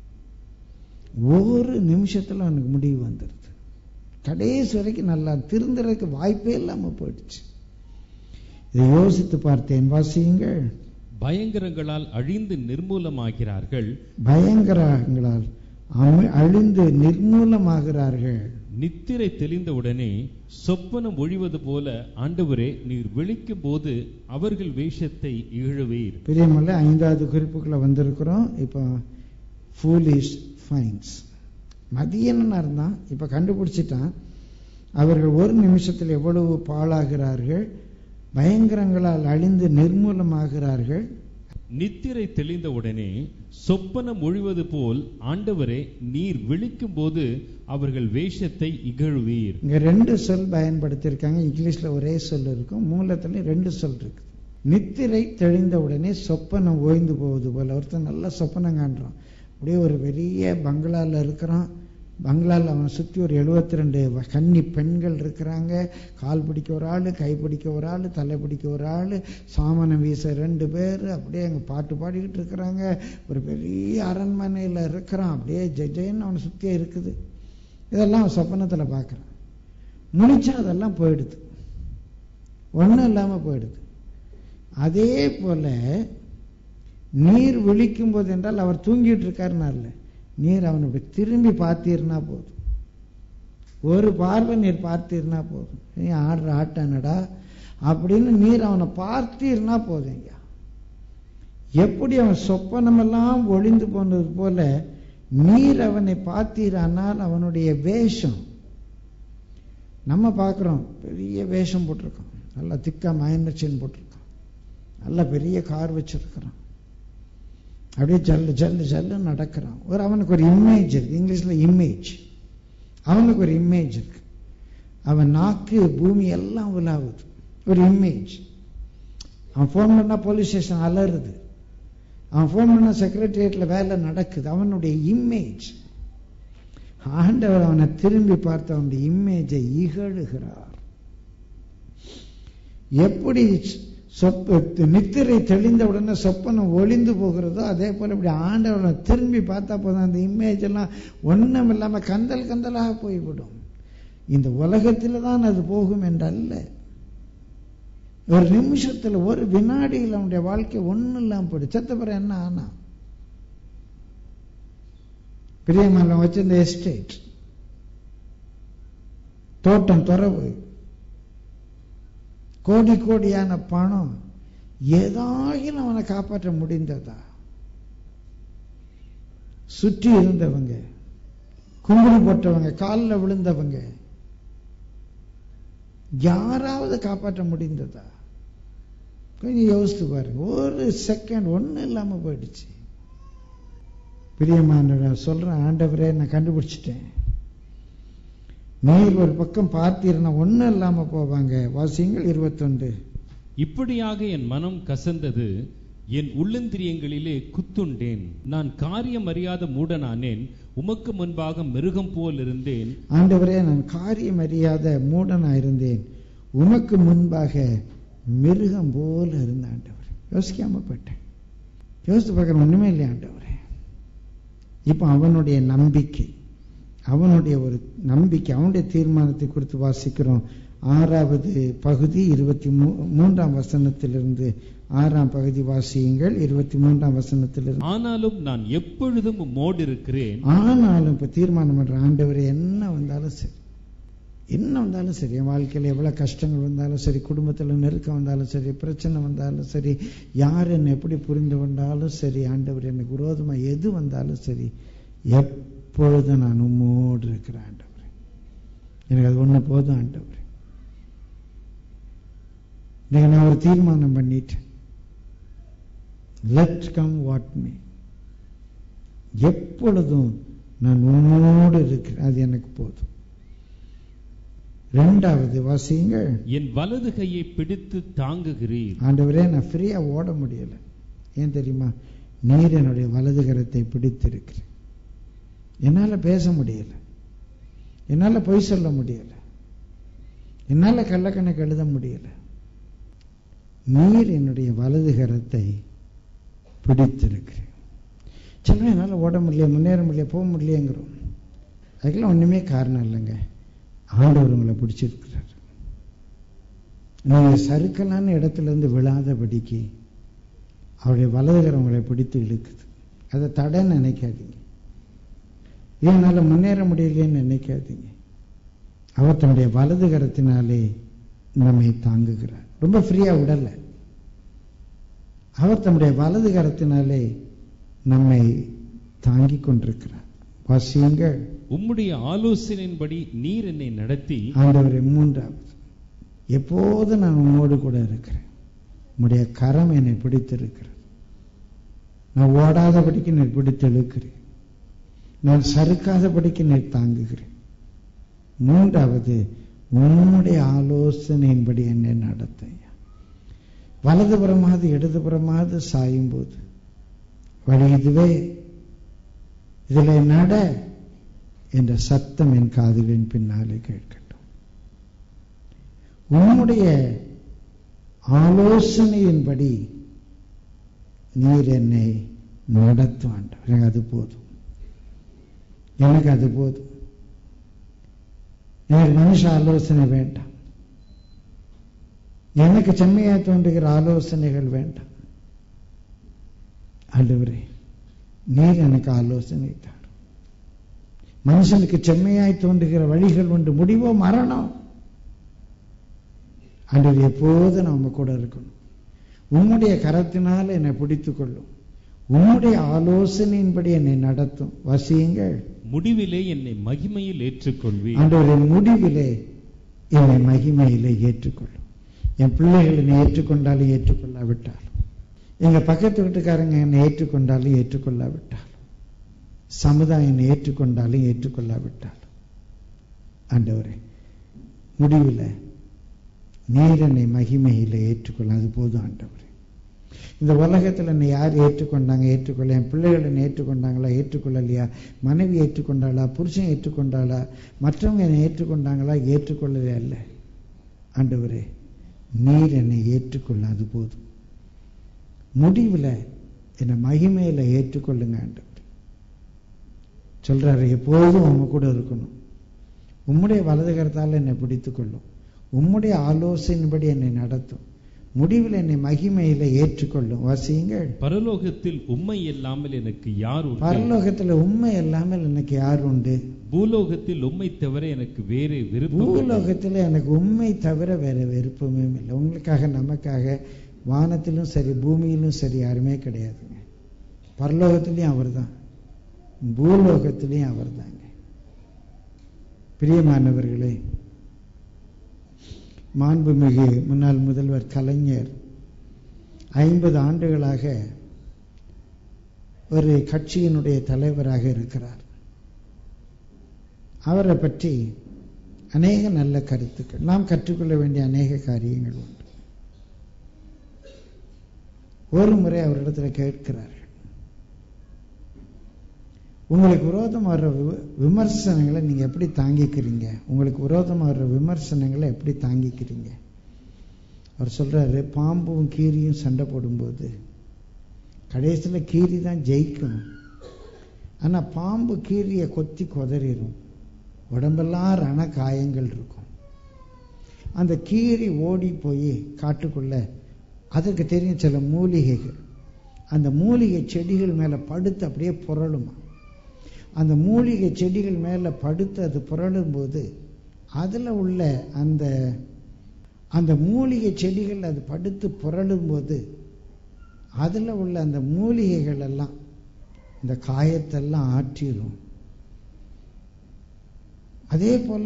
ஒரு நிமிஷத்துல அவனுக்கு முடிவு வந்துடுது கடைசி வரைக்கும் நல்லா திருந்துறதுக்கு வாய்ப்பே இல்லாம போயிடுச்சு இதை யோசித்து பார்த்தேன் வாசியுங்கள் பயங்கரங்களால் அழிந்து நிர்மூலமாகிறார்கள் பயங்கரங்களால் அமி- அழிந்து நிர்மூலமாகிறார்கள் நித்திரை தெளிந்தவுடனே சொப்பனம் ஒழிவது போல ஆண்டவரே நீர் விழிக்கும் போது அவர்கள் வேஷத்தை இகழுவீர் பெரியமல்ல ஐந்தாவது குறிப்புக்குள்ள வந்திருக்கிறோம் இப்போ ஃபூலிஷ் ஃபைன்ஸ் மதியன்னா இருந்தான் இப்போ கண்டுபிடிச்சிட்டான் அவர்கள் ஒரு நிமிஷத்தில் எவ்வளவு பாழாகிறார்கள் பயங்கரங்களால் அழிந்து நிர்மூலமாகிறார்கள் நித்திரை தெளிந்தவுடனே சொப்பனம் ஒழிவது போல் ஆண்டவரே நீர் விழிக்கும் போது அவர்கள் வேஷத்தை இகழுவீர் இங்க ரெண்டு சொல் பயன்படுத்தியிருக்காங்க இங்கிலீஷ்ல ஒரே சொல் இருக்கும் மூலத்துல ரெண்டு சொல் இருக்கு நித்திரை தெளிந்த உடனே சொப்பனம் ஓய்ந்து போவது போல ஒருத்தன் நல்ல சொப்பனம் காண்றான் அப்படியே ஒரு பெரிய பங்களால இருக்கிறான் பங்களால அவனை சுத்தி ஒரு 72 ரெண்டு கன்னி பெண்கள் இருக்கிறாங்க கால் பிடிக்க ஒரு ஆள் கை பிடிக்க ஒரு ஆள் தலை பிடிக்க ஒரு ஆள் சாமனம் வீச ரெண்டு பேர் அப்படியே அங்கே பாட்டு பாடிக்கிட்டு இருக்கிறாங்க ஒரு பெரிய அரண்மனையில் இருக்கிறான் அப்படியே ஜெஜன்னு அவனை சுற்றியே இருக்குது இதெல்லாம் அவன் சொப்பனத்தில் பார்க்குறான் முழிச்சா அதெல்லாம் போயிடுது ஒன்றும் இல்லாமல் போயிடுது அதே போல நீர் விழிக்கும் போது என்றால் அவர் தூங்கிட்டு இருக்காருனால நீர் அவனை இப்படி திரும்பி பார்த்தீர்னா போதும் ஒரு பார்வை நீர் பார்த்தீர்னா போதும் நீ ஆடுற ஆட்டானடா அப்படின்னு நீர் அவனை பார்த்தீர்னா போதும் ஐயா எப்படி அவன் சொப்பனமெல்லாம் ஒளிந்து போனது போல நீர் அவனை பார்த்தீரானால் அவனுடைய வேஷம் நம்ம பார்க்குறோம் பெரிய வேஷம் போட்டிருக்கோம் நல்லா திக்கா மயனச்சின்னு போட்டிருக்கோம் நல்ல பெரிய கார் வச்சிருக்கிறான் அப்படியே ஜல்லு ஜல்லு ஜல்லு நடக்கிறான் ஒரு அவனுக்கு ஒரு இமேஜ் இருக்கு இங்கிலீஷ்ல இமேஜ் அவனுக்கு ஒரு இமேஜ் இருக்கு அவன் நாக்கு பூமி எல்லாம் உலாவுது ஒரு இமேஜ் அவன் ஃபோன் பண்ணா போலீஸ் ஸ்டேஷன் அலறுது அவன் ஃபோன் பண்ணா செக்ரட்டரியேட்ல வேலை நடக்குது அவனுடைய இமேஜ் ஆண்டவர் அவனை திரும்பி பார்த்து அவனுடைய இமேஜை இகழுகிறார் எப்படி சொப்ப நித்திரை தெளிந்த உடனே சொப்பனம் ஒளிந்து போகிறதோ அதே போல இப்படி ஆண்டவனை திரும்பி பார்த்தா போதும் அந்த இமேஜ் எல்லாம் ஒண்ணும் இல்லாம கந்தல் கந்தலாக போய்விடும் இந்த உலகத்தில் தான் அது போகும் என்றல்ல ஒரு நிமிஷத்துல ஒரு வினாடியில் அவனுடைய வாழ்க்கை ஒண்ணும் இல்லாம போயிடும் செத்த பிறகு என்ன ஆனா பிரியமான வச்சிருந்த எஸ்டேட் தோட்டம் துறவு கோடி கோடியான பணம் ஏதாகிலும் அவனை காப்பாற்ற முடிந்ததா சுற்றி இருந்தவங்க கும்பிடு போட்டவங்க காலில் விழுந்தவங்க யாராவது காப்பாற்ற முடிந்ததா கொஞ்சம் யோசித்து பாருங்க ஒரு செகண்ட் ஒன்றும் இல்லாமல் போயிடுச்சு பிரியமான சொல்றேன் ஆண்டவரே நான் கண்டுபிடிச்சிட்டேன் நீர் ஒரு பக்கம் பார்த்தீர்னா ஒன்றும் இல்லாமல் போவாங்க வாசியங்கள் இருபத்தொன்று இப்படியாக என் மனம் கசந்தது என் உள்ளந்திரியங்களிலே குத்துண்டேன் நான் காரியம் அறியாத மூடனானேன் உமக்கு முன்பாக மிருகம் போல் இருந்தேன் ஆண்டவரே நான் காரியம் அறியாத மூடனா இருந்தேன் உமக்கு முன்பாக மிருகம் போல இருந்த ஆண்டவர் யோசிக்காம போயிட்டேன் யோசித்து பார்க்குற ஒண்ணுமே இல்லையா ஆண்டவரே இப்போ அவனுடைய நம்பிக்கை அவனுடைய ஒரு நம்பிக்கை அவனுடைய தீர்மானத்தை குறித்து வாசிக்கிறோம் ஆறாவது பகுதி இருபத்தி மூ மூன்றாம் வசனத்திலிருந்து ஆறாம் பகுதி வாசியுங்கள் இருபத்தி மூன்றாம் வசனத்திலிருந்து ஆனாலும் நான் எப்பொழுதும் உம்மோடு இருக்கிறேன் ஆனாலும் இப்ப தீர்மானம் பண்ற ஆண்டவர் என்ன வந்தாலும் சரி என்ன வந்தாலும் சரி என் வாழ்க்கையில் எவ்வளோ கஷ்டங்கள் வந்தாலும் சரி குடும்பத்தில் நெருக்கம் வந்தாலும் சரி பிரச்சனை வந்தாலும் சரி யார் என்னை எப்படி புரிந்து கொண்டாலும் சரி ஆண்டவர் எனக்கு விரோதமாக எது வந்தாலும் சரி எப்பொழுதும் நான் உம்மோடு இருக்கிறேன் ஆண்டவர் எனக்கு அது ஒன்று போதும் ஆண்டவர் இன்னைக்கு நான் ஒரு தீர்மானம் பண்ணிட்டேன் லெட் கம் வாட் மீ எப்பொழுதும் நான் உன்னோடு இருக்கிறேன் அது எனக்கு போதும் ரெண்டாவது வாசியுங்கள் என் வலது கையை பிடித்து தாங்குகிறீர் ஆண்டவரே நான் ஃப்ரீயா ஓட முடியல ஏன் தெரியுமா நீர் என்னுடைய வலது கரத்தை பிடித்திருக்கிறேன் என்னால பேச முடியல என்னால பொய் சொல்ல முடியல என்னால கள்ளக்கணக்கு எழுத முடியல நீர் என்னுடைய வலது கரத்தை பிடித்திருக்கிறேன் சில என்னால் ஓட முடியல முன்னேற முடியல போக முடியலையேங்கிறோம் அதுக்கெல்லாம் ஒண்ணுமே காரணம் இல்லைங்க ஆண்டவர் உங்களை பிடிச்சிருக்கிறார் நீங்க சறுக்கலான இடத்துல இருந்து விழாதபடிக்கு அவருடைய வலதுகரம் உங்களை பிடித்து இழுக்குது அதை தடைன்னு நினைக்காதீங்க இதனால முன்னேற முடியலையேன்னு நினைக்காதீங்க அவர் தன்னுடைய வலது கரத்தினாலே நம்மை தாங்குகிறார் ரொம்ப ஃப்ரீயா விடல அவர் தன்னுடைய வலது கரத்தினாலே நம்மை தாங்கிக் கொண்டிருக்கிறார் வாசியுங்கள் உம்முடைய ஆலோசனையின்படி நீர் என்னை நடத்தி ஆண்டவரே மூன்றாவது எப்போது நான் உன்னோடு கூட இருக்கிறேன் உம்முடைய கரம் என்னை பிடித்திருக்கிறது நான் ஓடாதபடிக்கு நீர் பிடித்து இழுக்கிறேன் நான் சறுக்காதபடிக்கு நீர் தாங்குகிறேன் மூன்றாவது உன்னுடைய ஆலோசனையின்படி என்னை நடத்த வலதுபுறமாவது இடதுபுறமாவது சாயும் போது வழி இதுவே இதில் நட என்ற சத்தம் என் காதுகளின் பின்னாலே கேட்கட்டும் உன்னுடைய ஆலோசனையின்படி நீர் என்னை நடத்தும் ஆண்டவர் எனக்கு அது போதும் எனக்கு அது போதும் எனக்கு மனுஷ ஆலோசனை வேண்டாம் எனக்கு செம்மையா தோன்றுகிற ஆலோசனைகள் வேண்டாம் ஆண்டவரே நீர் எனக்கு ஆலோசனை தாரும் மனுஷனுக்கு செம்மையாய் தோன்றுகிற வழிகள் உண்டு முடிவோ மரணம் ஆண்டவர் எப்போதும் நம்ம கூட இருக்கணும் உம்முடைய கரத்தினால் என்னை பிடித்துக் கொள்ளும் உம்முடைய ஆலோசனையின்படி என்னை நடத்தும் வசியுங்கள் முடிவிலே என்னை மகிமையில் ஏற்றுக்கொள்வீர் ஆண்டவரின் முடிவிலே என்னை மகிமையிலே ஏற்றுக்கொள்ளும் என் பிள்ளைகள் என்னை ஏற்றுக்கொண்டாலும் ஏற்றுக்கொள்ளாவிட்டாலும் எங்க பக்கத்து வீட்டுக்காரங்க என்னை ஏற்றுக்கொண்டாலும் ஏற்றுக்கொள்ளாவிட்டாலும் சமுதாயம் என்னை ஏற்றுக்கொண்டாலும் ஏற்றுக்கொள்ளாவிட்டாலும் ஆண்டவரே முடிவில் நீர் என்னை மகிமையில ஏற்றுக்கொள்ள அது போதும் ஆண்டவரே இந்த உலகத்தில் என்னை யார் ஏற்றுக்கொண்டாங்க ஏற்றுக்கொள்ள என் பிள்ளைகள் என்னை ஏற்றுக்கொண்டாங்களா ஏற்றுக்கொள்ளலையா மனைவி ஏற்றுக்கொண்டாளா புருஷன் ஏற்றுக்கொண்டாளா மற்றவங்க என்னை ஏற்றுக்கொண்டாங்களா ஏற்றுக்கொள்ளவே அல்ல ஆண்டவரே நீர் என்னை ஏற்றுக்கொள்ள அது போதும் முடிவில் என்னை மகிமையில ஏற்றுக்கொள்ளுங்க ஆண்டவர் சொல்றாரு எப்போதும் உங்க கூட இருக்கணும் உம்முடைய வலது கரத்தால் என்னை பிடித்துக் கொள்ளும் உம்முடைய ஆலோசனையின்படி என்னை நடத்தும் முடிவில் என்னை மகிமையில ஏற்றுக்கொள்ளும் வாசியுங்கள் பரலோகத்தில் உம்மை இல்லாமல் எனக்கு யார் உண்டு பரலோகத்துல உண்மை இல்லாமல் எனக்கு யார் உண்டு பூலோகத்தில் உம்மை தவிர எனக்கு வேறு விருப்பம் இல்லை. பூலோகத்துல எனக்கு உண்மை தவிர வேற விருப்பமே இல்லை உங்களுக்காக நமக்காக வானத்திலும் சரி பூமியிலும் சரி யாருமே கிடையாதுங்க பரலோகத்திலையும் அவர்தான் பூலோகத்திலையும் அவர்தாங்க பிரியமானவர்களே மாண்புமிகு முன்னாள் முதல்வர் கலைஞர் ஐம்பது ஆண்டுகளாக ஒரு கட்சியினுடைய தலைவராக இருக்கிறார் அவரை பற்றி அநேக நல்ல கருத்துக்கள் நாம் கற்றுக்கொள்ள வேண்டிய அநேக காரியங்கள் உண்டு ஒரு முறை அவரிடத்துல கேட்கிறார்கள் உங்களுக்கு விரோதம் வர்ற வி- விமர்சனங்களை நீங்க எப்படி தாங்கிக்கிறீங்க உங்களுக்கு விரோதம் வர்ற விமர்சனங்களை எப்படி தாங்கிக்கிறீங்க அவர் சொல்றாரு பாம்பும் கீரியும் சண்டை போடும்போது கடைசியில் கீரி தான் ஜெயிக்கும் ஆனா பாம்பு கீரியை கொத்தி கொதறிடும் உடம்பெல்லாம் ரண காயங்கள் இருக்கும் அந்த கீரி ஓடி போய் காட்டுக்குள்ள அதற்கு தெரியும் சில மூலிகைகள் அந்த மூலிகை செடிகள் மேல படுத்து அப்படியே புரளுமா அந்த மூலிகை செடிகள் மேல படுத்து அது புரளும் போது அதுல உள்ள அந்த அந்த மூலிகை செடிகள் அது படுத்து புரளும் போது அதுல உள்ள அந்த மூலிகைகள் எல்லாம் இந்த காயத்தெல்லாம் ஆற்றிடும் அதே போல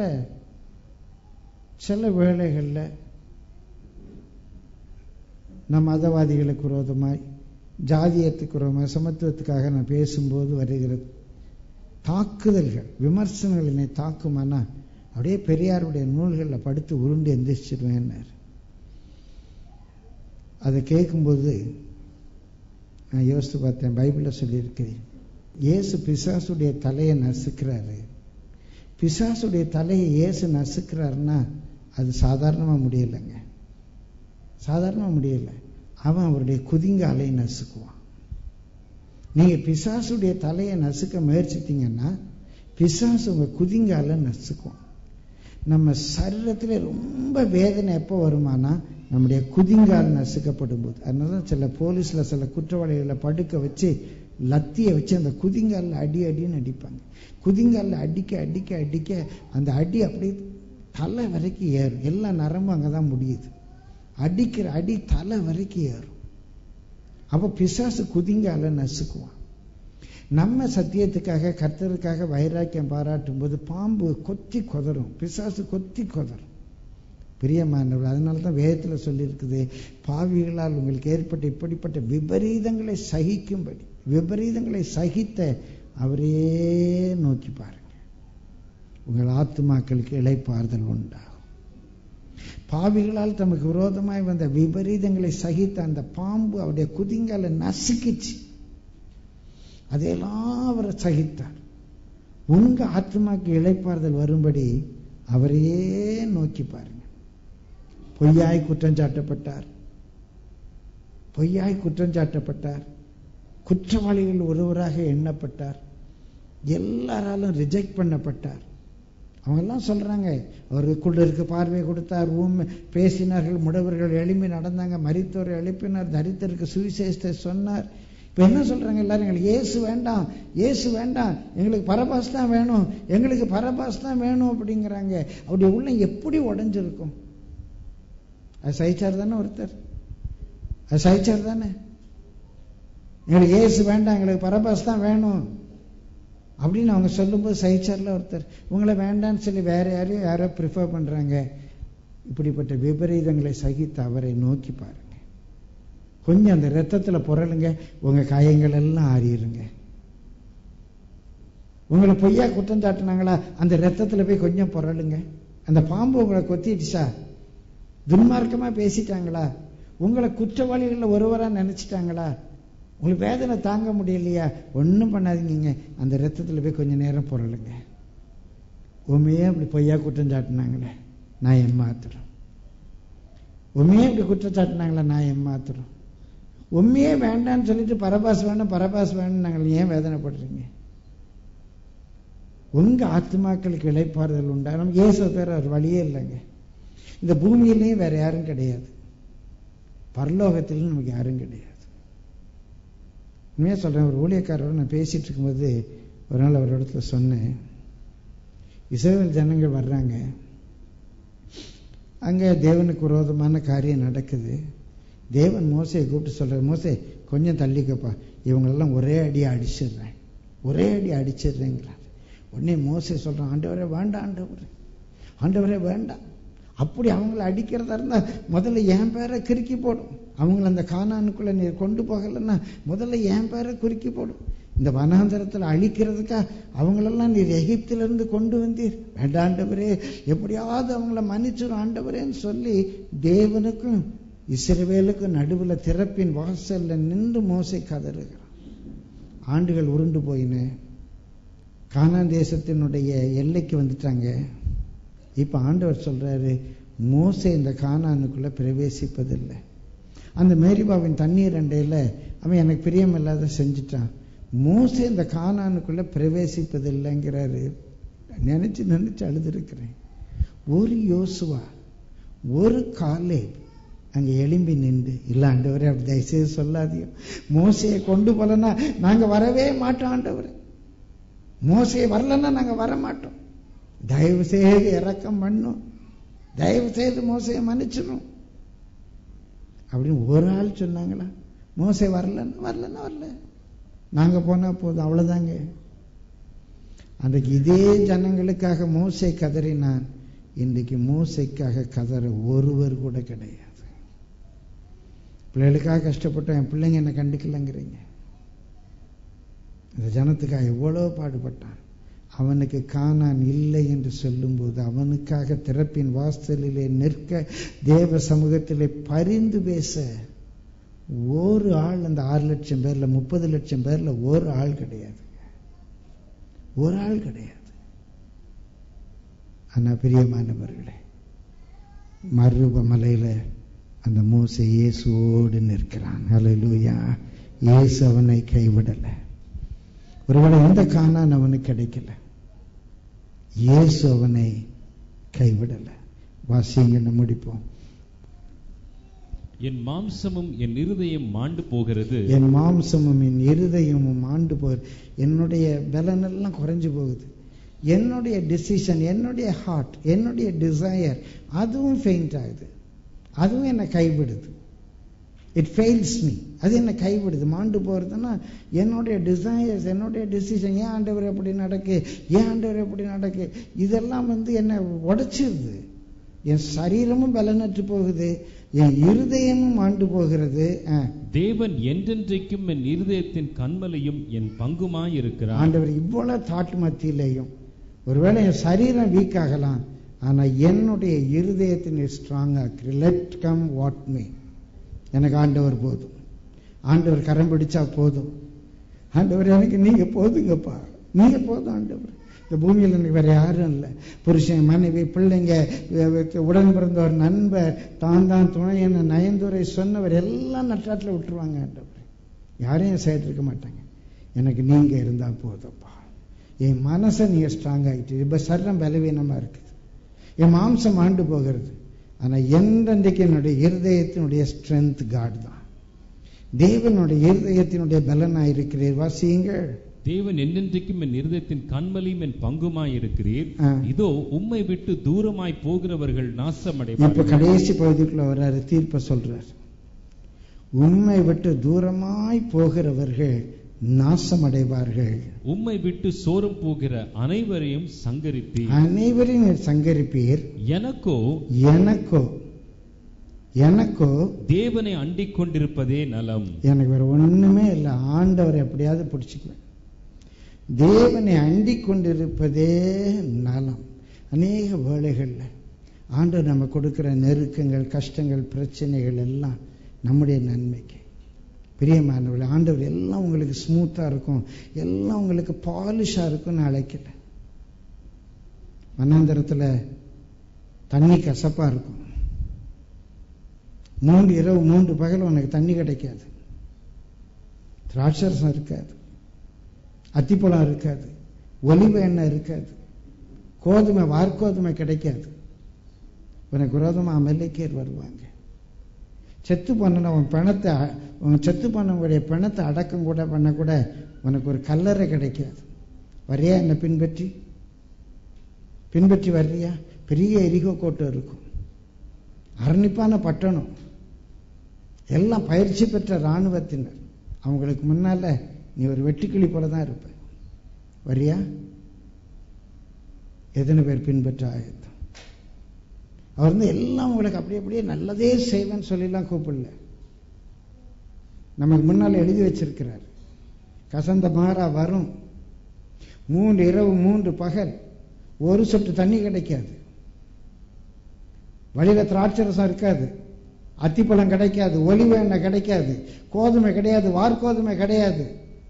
சில வேளைகள்ல நம் மதவாதிகளுக்கு விரோதமாய் ஜாதியத்துக்கு விரோதமாய் சமத்துவத்துக்காக நான் பேசும்போது வருகிற தாக்குதல்கள் விமர்சனங்கள் என்னை தாக்குமானா அப்படியே பெரியாருடைய நூல்களில் படுத்து உருண்டு எந்திரிச்சிருவேன்னார் அதை கேட்கும்போது நான் யோசித்து பார்த்தேன் பைபிளில் சொல்லியிருக்கிறேன் இயேசு பிசாசுடைய தலையை நசுக்கிறாரு பிசாசுடைய தலையை இயேசு நசுக்கிறாருன்னா அது சாதாரணமாக முடியலைங்க சாதாரணமாக முடியல அவன் அவருடைய குதிங்காலை நசுக்குவான் நீங்க பிசாசுடைய தலையை நசுக்க முயற்சித்தீங்கன்னா பிசாசு உங்க குதிங்கால நசுக்கும் நம்ம சரீரத்துல ரொம்ப வேதனை எப்போ வருமானா நம்முடைய குதிங்கால் நசுக்கப்படும் போது அதனால தான் சில போலீஸ்ல சில குற்றவாளிகளை படுக்க வச்சு லத்தியை வச்சு அந்த குதிங்காலில் அடி அடின்னு அடிப்பாங்க குதிங்காலில் அடிக்க அடிக்க அடிக்க அந்த அடி அப்படியே தலை வரைக்கும் ஏறும் எல்லா நரம்பும் அங்கே தான் முடியுது அடிக்கிற அடி தலை வரைக்கும் ஏறும் அப்போ பிசாசு குதிங்கால நசுக்குவான் நம்ம சத்தியத்துக்காக கர்த்தருக்காக வைராக்கியம் பாராட்டும் போது பாம்பு கொத்தி கொதரும் பிசாசு கொத்தி கொதரும் பிரியமானவர் அதனால தான் வேதத்தில் சொல்லியிருக்குது பாவிகளால் உங்களுக்கு ஏற்பட்ட இப்படிப்பட்ட விபரீதங்களை சகிக்கும்படி விபரீதங்களை சகித்த அவரையே நோக்கி பாருங்க உங்கள் ஆத்துமாக்களுக்கு இளைப்பாறுதல் உண்டாகும் பாவிகளால் தமக்கு விரோதமாய் வந்த விபரீதங்களை சகித்த அந்த பாம்பு அவருடைய குதிங்கால நசுக்கிச்சு அதையெல்லாம் அவர் சகித்தார் உங்க ஆத்மாக்கு இளைப்பாறுதல் வரும்படி அவரையே நோக்கி பாருங்க பொய்யாய் குற்றம் சாட்டப்பட்டார் பொய்யாய் குற்றம் சாட்டப்பட்டார் குற்றவாளிகள் ஒருவராக எண்ணப்பட்டார் எல்லாராலும் ரிஜெக்ட் பண்ணப்பட்டார் அவங்கெல்லாம் சொல்றாங்க அவருக்குள்ள இருக்க பார்வை கொடுத்தார் ஊமை பேசினார்கள் முடவர்கள் எழுப்பி நடந்தாங்க மரித்தோரை எழுப்பினார் தரித்தருக்கு சுவிசேஷத்தை சொன்னார் இப்ப என்ன சொல்றாங்க எல்லாரும் எங்களுக்கு இயேசு வேண்டாம் இயேசு வேண்டாம் எங்களுக்கு பரபாஸ் தான் வேணும் எங்களுக்கு பரபாஸ் தான் வேணும் அப்படிங்கிறாங்க அவருடைய உள்ள எப்படி உடைஞ்சிருக்கும் அது சகிச்சார் தானே ஒருத்தர் அது சகிச்சார் தானே எங்களுக்கு இயேசு வேண்டாம் எங்களுக்கு பரபாஸ் தான் வேணும் அப்படின்னு அவங்க சொல்லும்போது சகிச்சார்ல ஒருத்தர் உங்களை வேண்டான்னு சொல்லி வேற யாரையும் யாரோ ப்ரிஃபர் பண்றாங்க இப்படிப்பட்ட விபரீதங்களை சகித்து அவரை நோக்கி பாருங்க கொஞ்சம் அந்த ரத்தத்துல புரளுங்க உங்க காயங்கள் எல்லாம் ஆறிடுங்க உங்களை பொய்யா குற்றம் சாட்டினாங்களா அந்த ரத்தத்துல போய் கொஞ்சம் புரளுங்க அந்த பாம்பு உங்களை கொத்திடுச்சா துன்மார்க்கமா பேசிட்டாங்களா உங்களை குற்றவாளிகள் ஒருவரா நினைச்சிட்டாங்களா உங்களுக்கு வேதனை தாங்க முடியலையா ஒன்றும் பண்ணாதீங்க அந்த ரத்தத்தில் போய் கொஞ்ச நேரம் புரளுங்க உண்மையே அப்படி பொய்யா குற்றம் சாட்டினாங்களே நான் ஏமாத்துறோம் உண்மையே இப்படி குற்றம் சாட்டினாங்களே நான் ஏமாத்துறோம் உண்மையே வேண்டான்னு சொல்லிட்டு பரபாஸ் வேணும் பரபாஸ் வேணும் நாங்கள் ஏன் வேதனைப்படுறீங்க உங்க ஆத்மாக்களுக்கு இழைப்பாறுதல் உண்டாகும் இயேசு பேர் அவர் வழியே இல்லைங்க இந்த பூமியிலையும் வேற யாரும் கிடையாது பரலோகத்தில் நமக்கு யாரும் கிடையாது உண்மையாக சொல்கிறேன் ஒரு ஊழியக்காரரோட நான் பேசிகிட்டு இருக்கும்போது ஒரு நாள் அவர் இடத்துல சொன்னேன் இஸ்ரேல் ஜனங்கள் வர்றாங்க அங்கே தேவனுக்கு விரோதமான காரியம் நடக்குது தேவன் மோசையை கூப்பிட்டு சொல்கிறார் மோசே கொஞ்சம் தள்ளிக்கப்பா இவங்களெல்லாம் ஒரே அடி அடிச்சிடுறேன் ஒரே அடி அடிச்சிடுறேங்கிறார் உடனே மோசை சொல்கிறான் ஆண்டவரே வேண்டாம் ஆண்டவரே ஆண்டவரே வேண்டாம் அப்படி அவங்கள அடிக்கிறதா இருந்தால் முதல்ல என் பேரை கிறுக்கி போடும் அவங்கள அந்த காணானுக்குள்ளே நீர் கொண்டு போகலைன்னா முதல்ல என் பேரை குறுக்கி போடும் இந்த வனாந்தரத்தில் அழிக்கிறதுக்கா அவங்களெல்லாம் நீர் எகிப்திலிருந்து கொண்டு வந்தீர் வேண்டாண்டவரே எப்படியாவது அவங்கள மன்னிச்சிடும் ஆண்டவரேன்னு சொல்லி தேவனுக்கும் இஸ்ரவேலுக்கும் நடுவில் திறப்பின் வாசல்ல நின்று மோசை கதறுகிறான் ஆண்டுகள் உருண்டு போயின கானான் தேசத்தினுடைய எல்லைக்கு வந்துட்டாங்க இப்போ ஆண்டவர் சொல்றாரு மோசே இந்த கானானுக்குள்ள பிரவேசிப்பதில்லை அந்த மேரிபாவின் தண்ணீர் அண்டையில் அவன் எனக்கு பிரியமில்லாத செஞ்சுட்டான் மோசே இந்த கானானுக்குள்ள பிரவேசிப்பதில்லைங்கிறாரு நினைச்சு நினைச்சு அழுதுருக்கிறேன் ஒரு யோசுவா ஒரு காலே அங்க எழும்பி நின்று இல்ல ஆண்டவரே அப்படி தயவுசெய்து சொல்லாதீங்க மோசையை கொண்டு போலன்னா நாங்க வரவே மாட்டோம் ஆண்டவரே மோசையை வரலன்னா நாங்க வர மாட்டோம் தயவு செய்து இறக்கம் பண்ணும் தயவு செய்து மோசையை மன்னிச்சிடும் அப்படின்னு ஒரு ஆள் சொன்னாங்களா மோசை வரலன்னு வரலன்னா வரல நாங்க போனா போதும் அவ்வளவுதாங்க அன்றைக்கு இதே ஜனங்களுக்காக மோசை கதறினான் இன்றைக்கு மோசைக்காக கதற ஒருவர் கூட கிடையாது பிள்ளைகளுக்காக கஷ்டப்பட்டோம் என் பிள்ளைங்க என்ன கண்டுக்கலங்கிறீங்க இந்த ஜனத்துக்காக எவ்வளோ பாடுபட்டான் அவனுக்கு காணான் இல்லை என்று சொல்லும்போது அவனுக்காக திறப்பின் வாசலிலே நிற்க தேவ சமூகத்திலே பரிந்து பேச ஒரு ஆள் அந்த ஆறு லட்சம் பேர்ல முப்பது லட்சம் பேர்ல ஒரு ஆள் கிடையாது ஒரு ஆள் கிடையாது ஆனா பிரியமானவர்களே மருப மலையில அந்த மோசை இயேசுவோடு நிற்கிறான் ஹalleluya இயேசு அவனை கைவிடல ஒருவேளை எந்த காணான் அவனுக்கு கிடைக்கல இயேசு அவனை கைவிடல வாசியங்க முடிப்போம் என் மாம்சமும் என் இருதயம் மாண்டு போகிறது என் மாம்சமும் என் இருதயமும் ஆண்டு போகுது என்னுடைய பலனெல்லாம் குறைஞ்சு போகுது என்னுடைய டிசிஷன் என்னுடைய ஹார்ட் என்னுடைய டிசையர் அதுவும் ஃபெயிண்ட் ஆகுது அதுவும் என்னை கைவிடுது இட் ஃபெயில்ஸ் மீ அது என்னை கைவிடுது மாண்டு போகிறதுன்னா என்னுடைய டிசையர்ஸ் என்னுடைய டிசிஷன் ஏன் ஆண்டவர் எப்படி நடக்கு ஏன் ஆண்டவர் எப்படி நடக்கு இதெல்லாம் வந்து என்னை உடைச்சிருது என் சரீரமும் பலனற்று போகுது என் இருதயமும் ஆண்டு போகிறது ஆ. தேவன் என்றென்றைக்கும் என் இருதயத்தின் கண்மலையும் என் பங்குமாய் இருக்கிறார் ஆண்டவர் இவ்வளவு தாட்டு மத்தியிலையும் ஒருவேளை என் சரீரம் வீக் ஆகலாம் ஆனா என்னுடைய இருதயத்தின் ஸ்ட்ராங் ஆக்கு லெட் கம் வாட் மீ எனக்கு ஆண்டவர் போதும் ஆண்டவர் கரம் பிடிச்சா போதும் ஆண்டவர் எனக்கு நீங்க போதுங்கப்பா நீங்க போதும் ஆண்டவர் இந்த பூமியில் எனக்கு வேற யாரும் இல்லை புருஷன் மனைவி பிள்ளைங்க அஹ் உடன் பிறந்த ஒரு நண்பர் தான் தான் துணை என நயந்துரை சொன்னவர் எல்லாம் நட்டாட்டில் விட்டுருவாங்க ஆண்டவர் யாரையும் சைடு இருக்க மாட்டாங்க எனக்கு நீங்க இருந்தா போதும்ப்பா என் மனசை நீங்க ஸ்ட்ராங் ஆகிட்டு இப்ப சர்ரம் பலவீனமா இருக்குது என் மாம்சம் ஆண்டு போகிறது ஆனா என்றைக்கு என்னுடைய இருதயத்தினுடைய ஸ்ட்ரென்த் காட் தான் தேவனுடைய இருதயத்தினுடைய பலனாய் இருக்கிறீர் வாசியுங்கள் தேவன் என்னென்றைக்கும் என் இருதயத்தின் கண்மலையும் என் பங்குமாய் இருக்கிறீர் ஆ. இதோ உம்மை விட்டு தூரமாய் போகிறவர்கள் இப்ப நாசமடைவார்கள் கடைசி பகுதிக்குள்ள வர்றாரு தீர்ப்ப சொல்றார் உண்மை விட்டு தூரமாய் போகிறவர்கள் நாசமடைவார்கள் உம்மை விட்டு சோரம் போகிற அனைவரையும் சங்கரித்தீர் அனைவரையும் நீர் சங்கரிப்பீர் எனக்கோ எனக்கோ எனக்கோ தேவனை அண்டிக் கொண்டிருப்பதே நலம் எனக்கு வேற ஒண்ணுமே இல்லை ஆண்டவரை எப்படியாவது பிடிச்சிக்குவேன் தேவனை அண்டிக் கொண்டிருப்பதே நலம் அநேக வேளைகள்ல ஆண்டவர் நம்ம கொடுக்கிற நெருக்கங்கள் கஷ்டங்கள் பிரச்சனைகள் எல்லாம் நம்முடைய நன்மைக்கு பிரியமானவர்கள் ஆண்டவர் எல்லாம் உங்களுக்கு ஸ்மூத்தா இருக்கும் எல்லாம் உங்களுக்கு பாலிஷா இருக்கும்னு அழைக்கல வனாந்தரத்துல தண்ணி கசப்பா இருக்கும் மூன்று இரவு மூன்று பகல் உனக்கு தண்ணி கிடைக்காது திராட்சரசம் இருக்காது அத்திப்பழம் இருக்காது ஒலிவ எண்ணெய் இருக்காது கோதுமை வார்கோதுமை கிடைக்காது உனக்கு விரோதமா அமெரிக்கர் வருவாங்க செத்து போன உன் பணத்தை உன் செத்து போனவங்களுடைய பணத்தை அடக்கம் கூட பண்ண கூட உனக்கு ஒரு கல்லறை கிடைக்காது வரியா என்னை பின்பற்றி பின்பற்றி வர்றியா பெரிய எரிகோ கோட்டை இருக்கும் அரணிப்பான பட்டணம் எல்லாம் பயிற்சி பெற்ற இராணுவத்தினர் அவங்களுக்கு முன்னால நீ ஒரு வெட்டுக்கிளி போல தான் இருப்ப வரியா எத்தனை பேர் பின்பற்ற ஆயத்தம் அவர் வந்து எல்லாம் உங்களுக்கு அப்படியே அப்படியே நல்லதே செய்வேன்னு சொல்லிலாம் கூப்பிடல நமக்கு முன்னால் எழுதி வச்சிருக்கிறார் கசந்த மாறா வரும் மூன்று இரவு மூன்று பகல் ஒரு சொட்டு தண்ணி கிடைக்காது வழியில திராட்சரசம் இருக்காது அத்திப்பழம் கிடைக்காது ஒலிவ எண்ணெய் கிடைக்காது கோதுமை கிடையாது வார்கோதுமை கிடையாது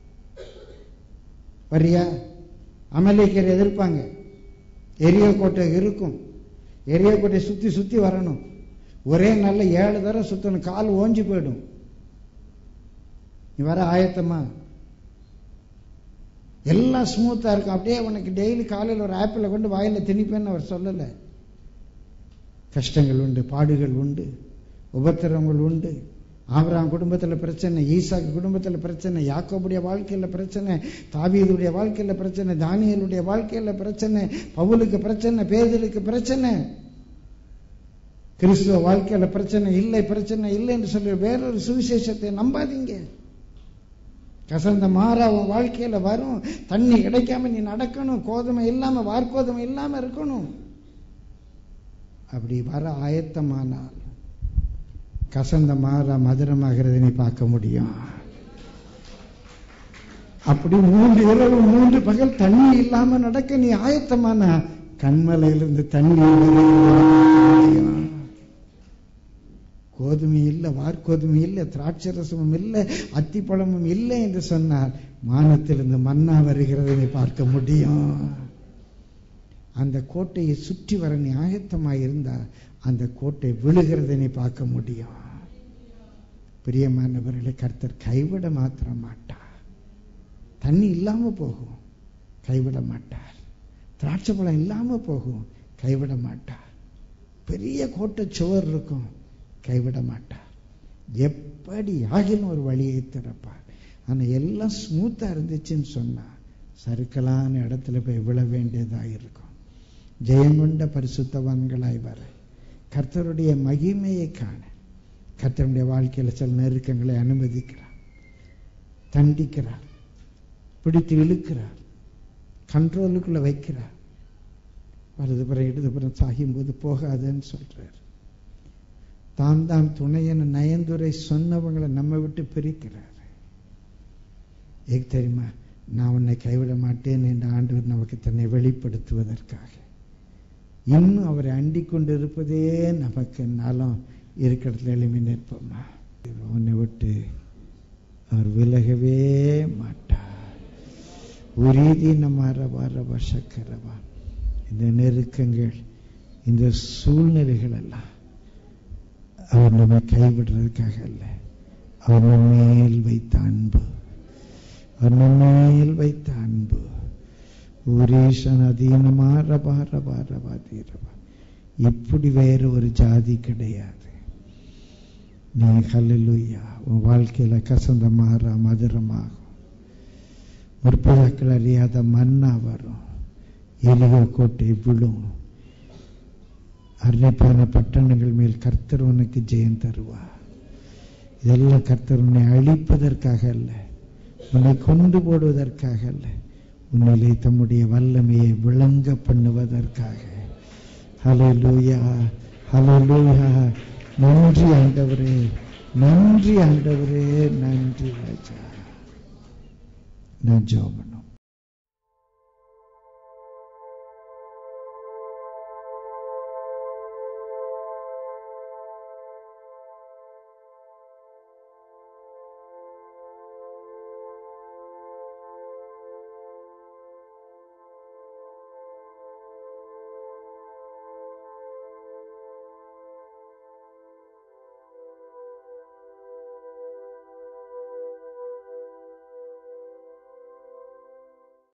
வரியா அமலேக்கர் எதிர்ப்பாங்க எரிய கோட்டை இருக்கும் எரிய கோட்டை சுத்தி சுத்தி வரணும் ஒரே நல்ல ஏழு தடவை சுத்தணும் கால் ஓஞ்சி போயிடும் நீ வர ஆயத்தமா எல்லாம் ஸ்மூத்தா இருக்கும் அப்படியே உனக்கு டெய்லி காலையில் ஒரு ஆப்பிளை கொண்டு வாயில திணிப்பேன்னு அவர் சொல்லலை கஷ்டங்கள் உண்டு பாடுகள் உண்டு உபத்திரங்கள் உண்டு ஆபராம் குடும்பத்தில் பிரச்சனை ஈசாக்கு குடும்பத்தில் பிரச்சனை யாக்கோபுடைய வாழ்க்கையில் பிரச்சனை தாவீதுடைய வாழ்க்கையில் பிரச்சனை தானியலுடைய வாழ்க்கையில் பிரச்சனை பவுலுக்கு பிரச்சனை பேதலுக்கு பிரச்சனை கிறிஸ்துவ வாழ்க்கையில பிரச்சனை இல்லை பிரச்சனை இல்லை என்று சொல்லி வேறொரு சுவிசேஷத்தை நம்பாதீங்க கசந்த மாறா உன் வாழ்க்கையில வரும் தண்ணி கிடைக்காம நீ நடக்கணும் கோதுமை இல்லாம வார்கோதுமை இல்லாம இருக்கணும் அப்படி வர ஆயத்தமானால் கசந்த மாறா மதுரமாகிறதை நீ பார்க்க முடியும் அப்படி மூன்று இரவு மூன்று பகல் தண்ணி இல்லாம நடக்க நீ ஆயத்தமான கண்மலையிலிருந்து தண்ணி முடியும் கோதுமை இல்லை வார்கோதுமை இல்லை திராட்சரசமும் இல்லை அத்திப்பழமும் இல்லை என்று சொன்னார் மானத்திலிருந்து மன்னா வருகிறதை நீ பார்க்க முடியும் அந்த கோட்டையை சுற்றி வர நீ ஆயத்தமாக இருந்தா அந்த கோட்டை விழுகிறதை நீ பார்க்க முடியும் பிரியமானவர்களை கர்த்தர் கைவிட மாத்திர மாட்டார் தண்ணி இல்லாம போகும் கைவிட மாட்டார் திராட்சை பழம் இல்லாம போகும் கைவிட மாட்டார் பெரிய கோட்டை சுவர் இருக்கும் கைவிட மாட்டார் எப்படி ஆகிலும் ஒரு வழியை திறப்பார் ஆனா எல்லாம் ஸ்மூத்தா இருந்துச்சுன்னு சொன்னா சறுக்கலான இடத்துல போய் விழ வேண்டியதாக இருக்கும் ஜெயங்கொண்ட பரிசுத்தவான்களாய் வர கர்த்தருடைய மகிமையை காண கர்த்தருடைய வாழ்க்கையில சில நெருக்கங்களை அனுமதிக்கிறார் தண்டிக்கிறார் பிடித்து இழுக்கிறார் கண்ட்ரோலுக்குள்ள வைக்கிறார் வலதுபுறம் இடதுபுறம் சாகும் போது போகாதுன்னு சொல்றார் தான் தான் துணையன நயந்துரை சொன்னவங்களை நம்ம விட்டு பிரிக்கிறார் ஏக்கு தெரியுமா நான் உன்னை கைவிட மாட்டேன் என்று ஆண்டவர் நமக்கு தன்னை வெளிப்படுத்துவதற்காக இன்னும் அவரை அண்டிக் கொண்டு இருப்பதே நமக்கு நாளும் இருக்கிறதுல எளிமை நிற்போமா உன்னை விட்டு அவர் விலகவே மாட்டார் உறுதி நம்ம ரவா சக்கரவா இந்த நெருக்கங்கள் இந்த சூழ்நிலைகள் எல்லாம் அவர் நம்மை கைவிடுறதுக்காக அல்ல அவர் மேல் வைத்த அன்பு அவர் மேல் வைத்த அன்பு ஊரேஷன் அதீனமா ரபா ரபா ரபா தீரபா இப்படி வேற ஒரு ஜாதி கிடையாது நீ ஹல்லுயா உன் வாழ்க்கையில கசந்த மாறா மதுரமாகும் முற்பதாக்கள் அறியாத மன்னா வரும் எலியோ கோட்டை விழும் அருணைப்பான பட்டணங்கள் மேல் கர்த்தர் உனக்கு ஜெயம் தருவார் இதெல்லாம் கர்த்தர் உன்னை அழிப்பதற்காக அல்ல உன்னை கொண்டு போடுவதற்காக அல்ல உன்னிலே தம்முடைய வல்லமையை விளங்க பண்ணுவதற்காக ஹலோ லூயா ஹலோ லூயா நன்றி ஆண்டவரே நன்றி ஆண்டவரே நன்றி ராஜா நான் ஜோபனும்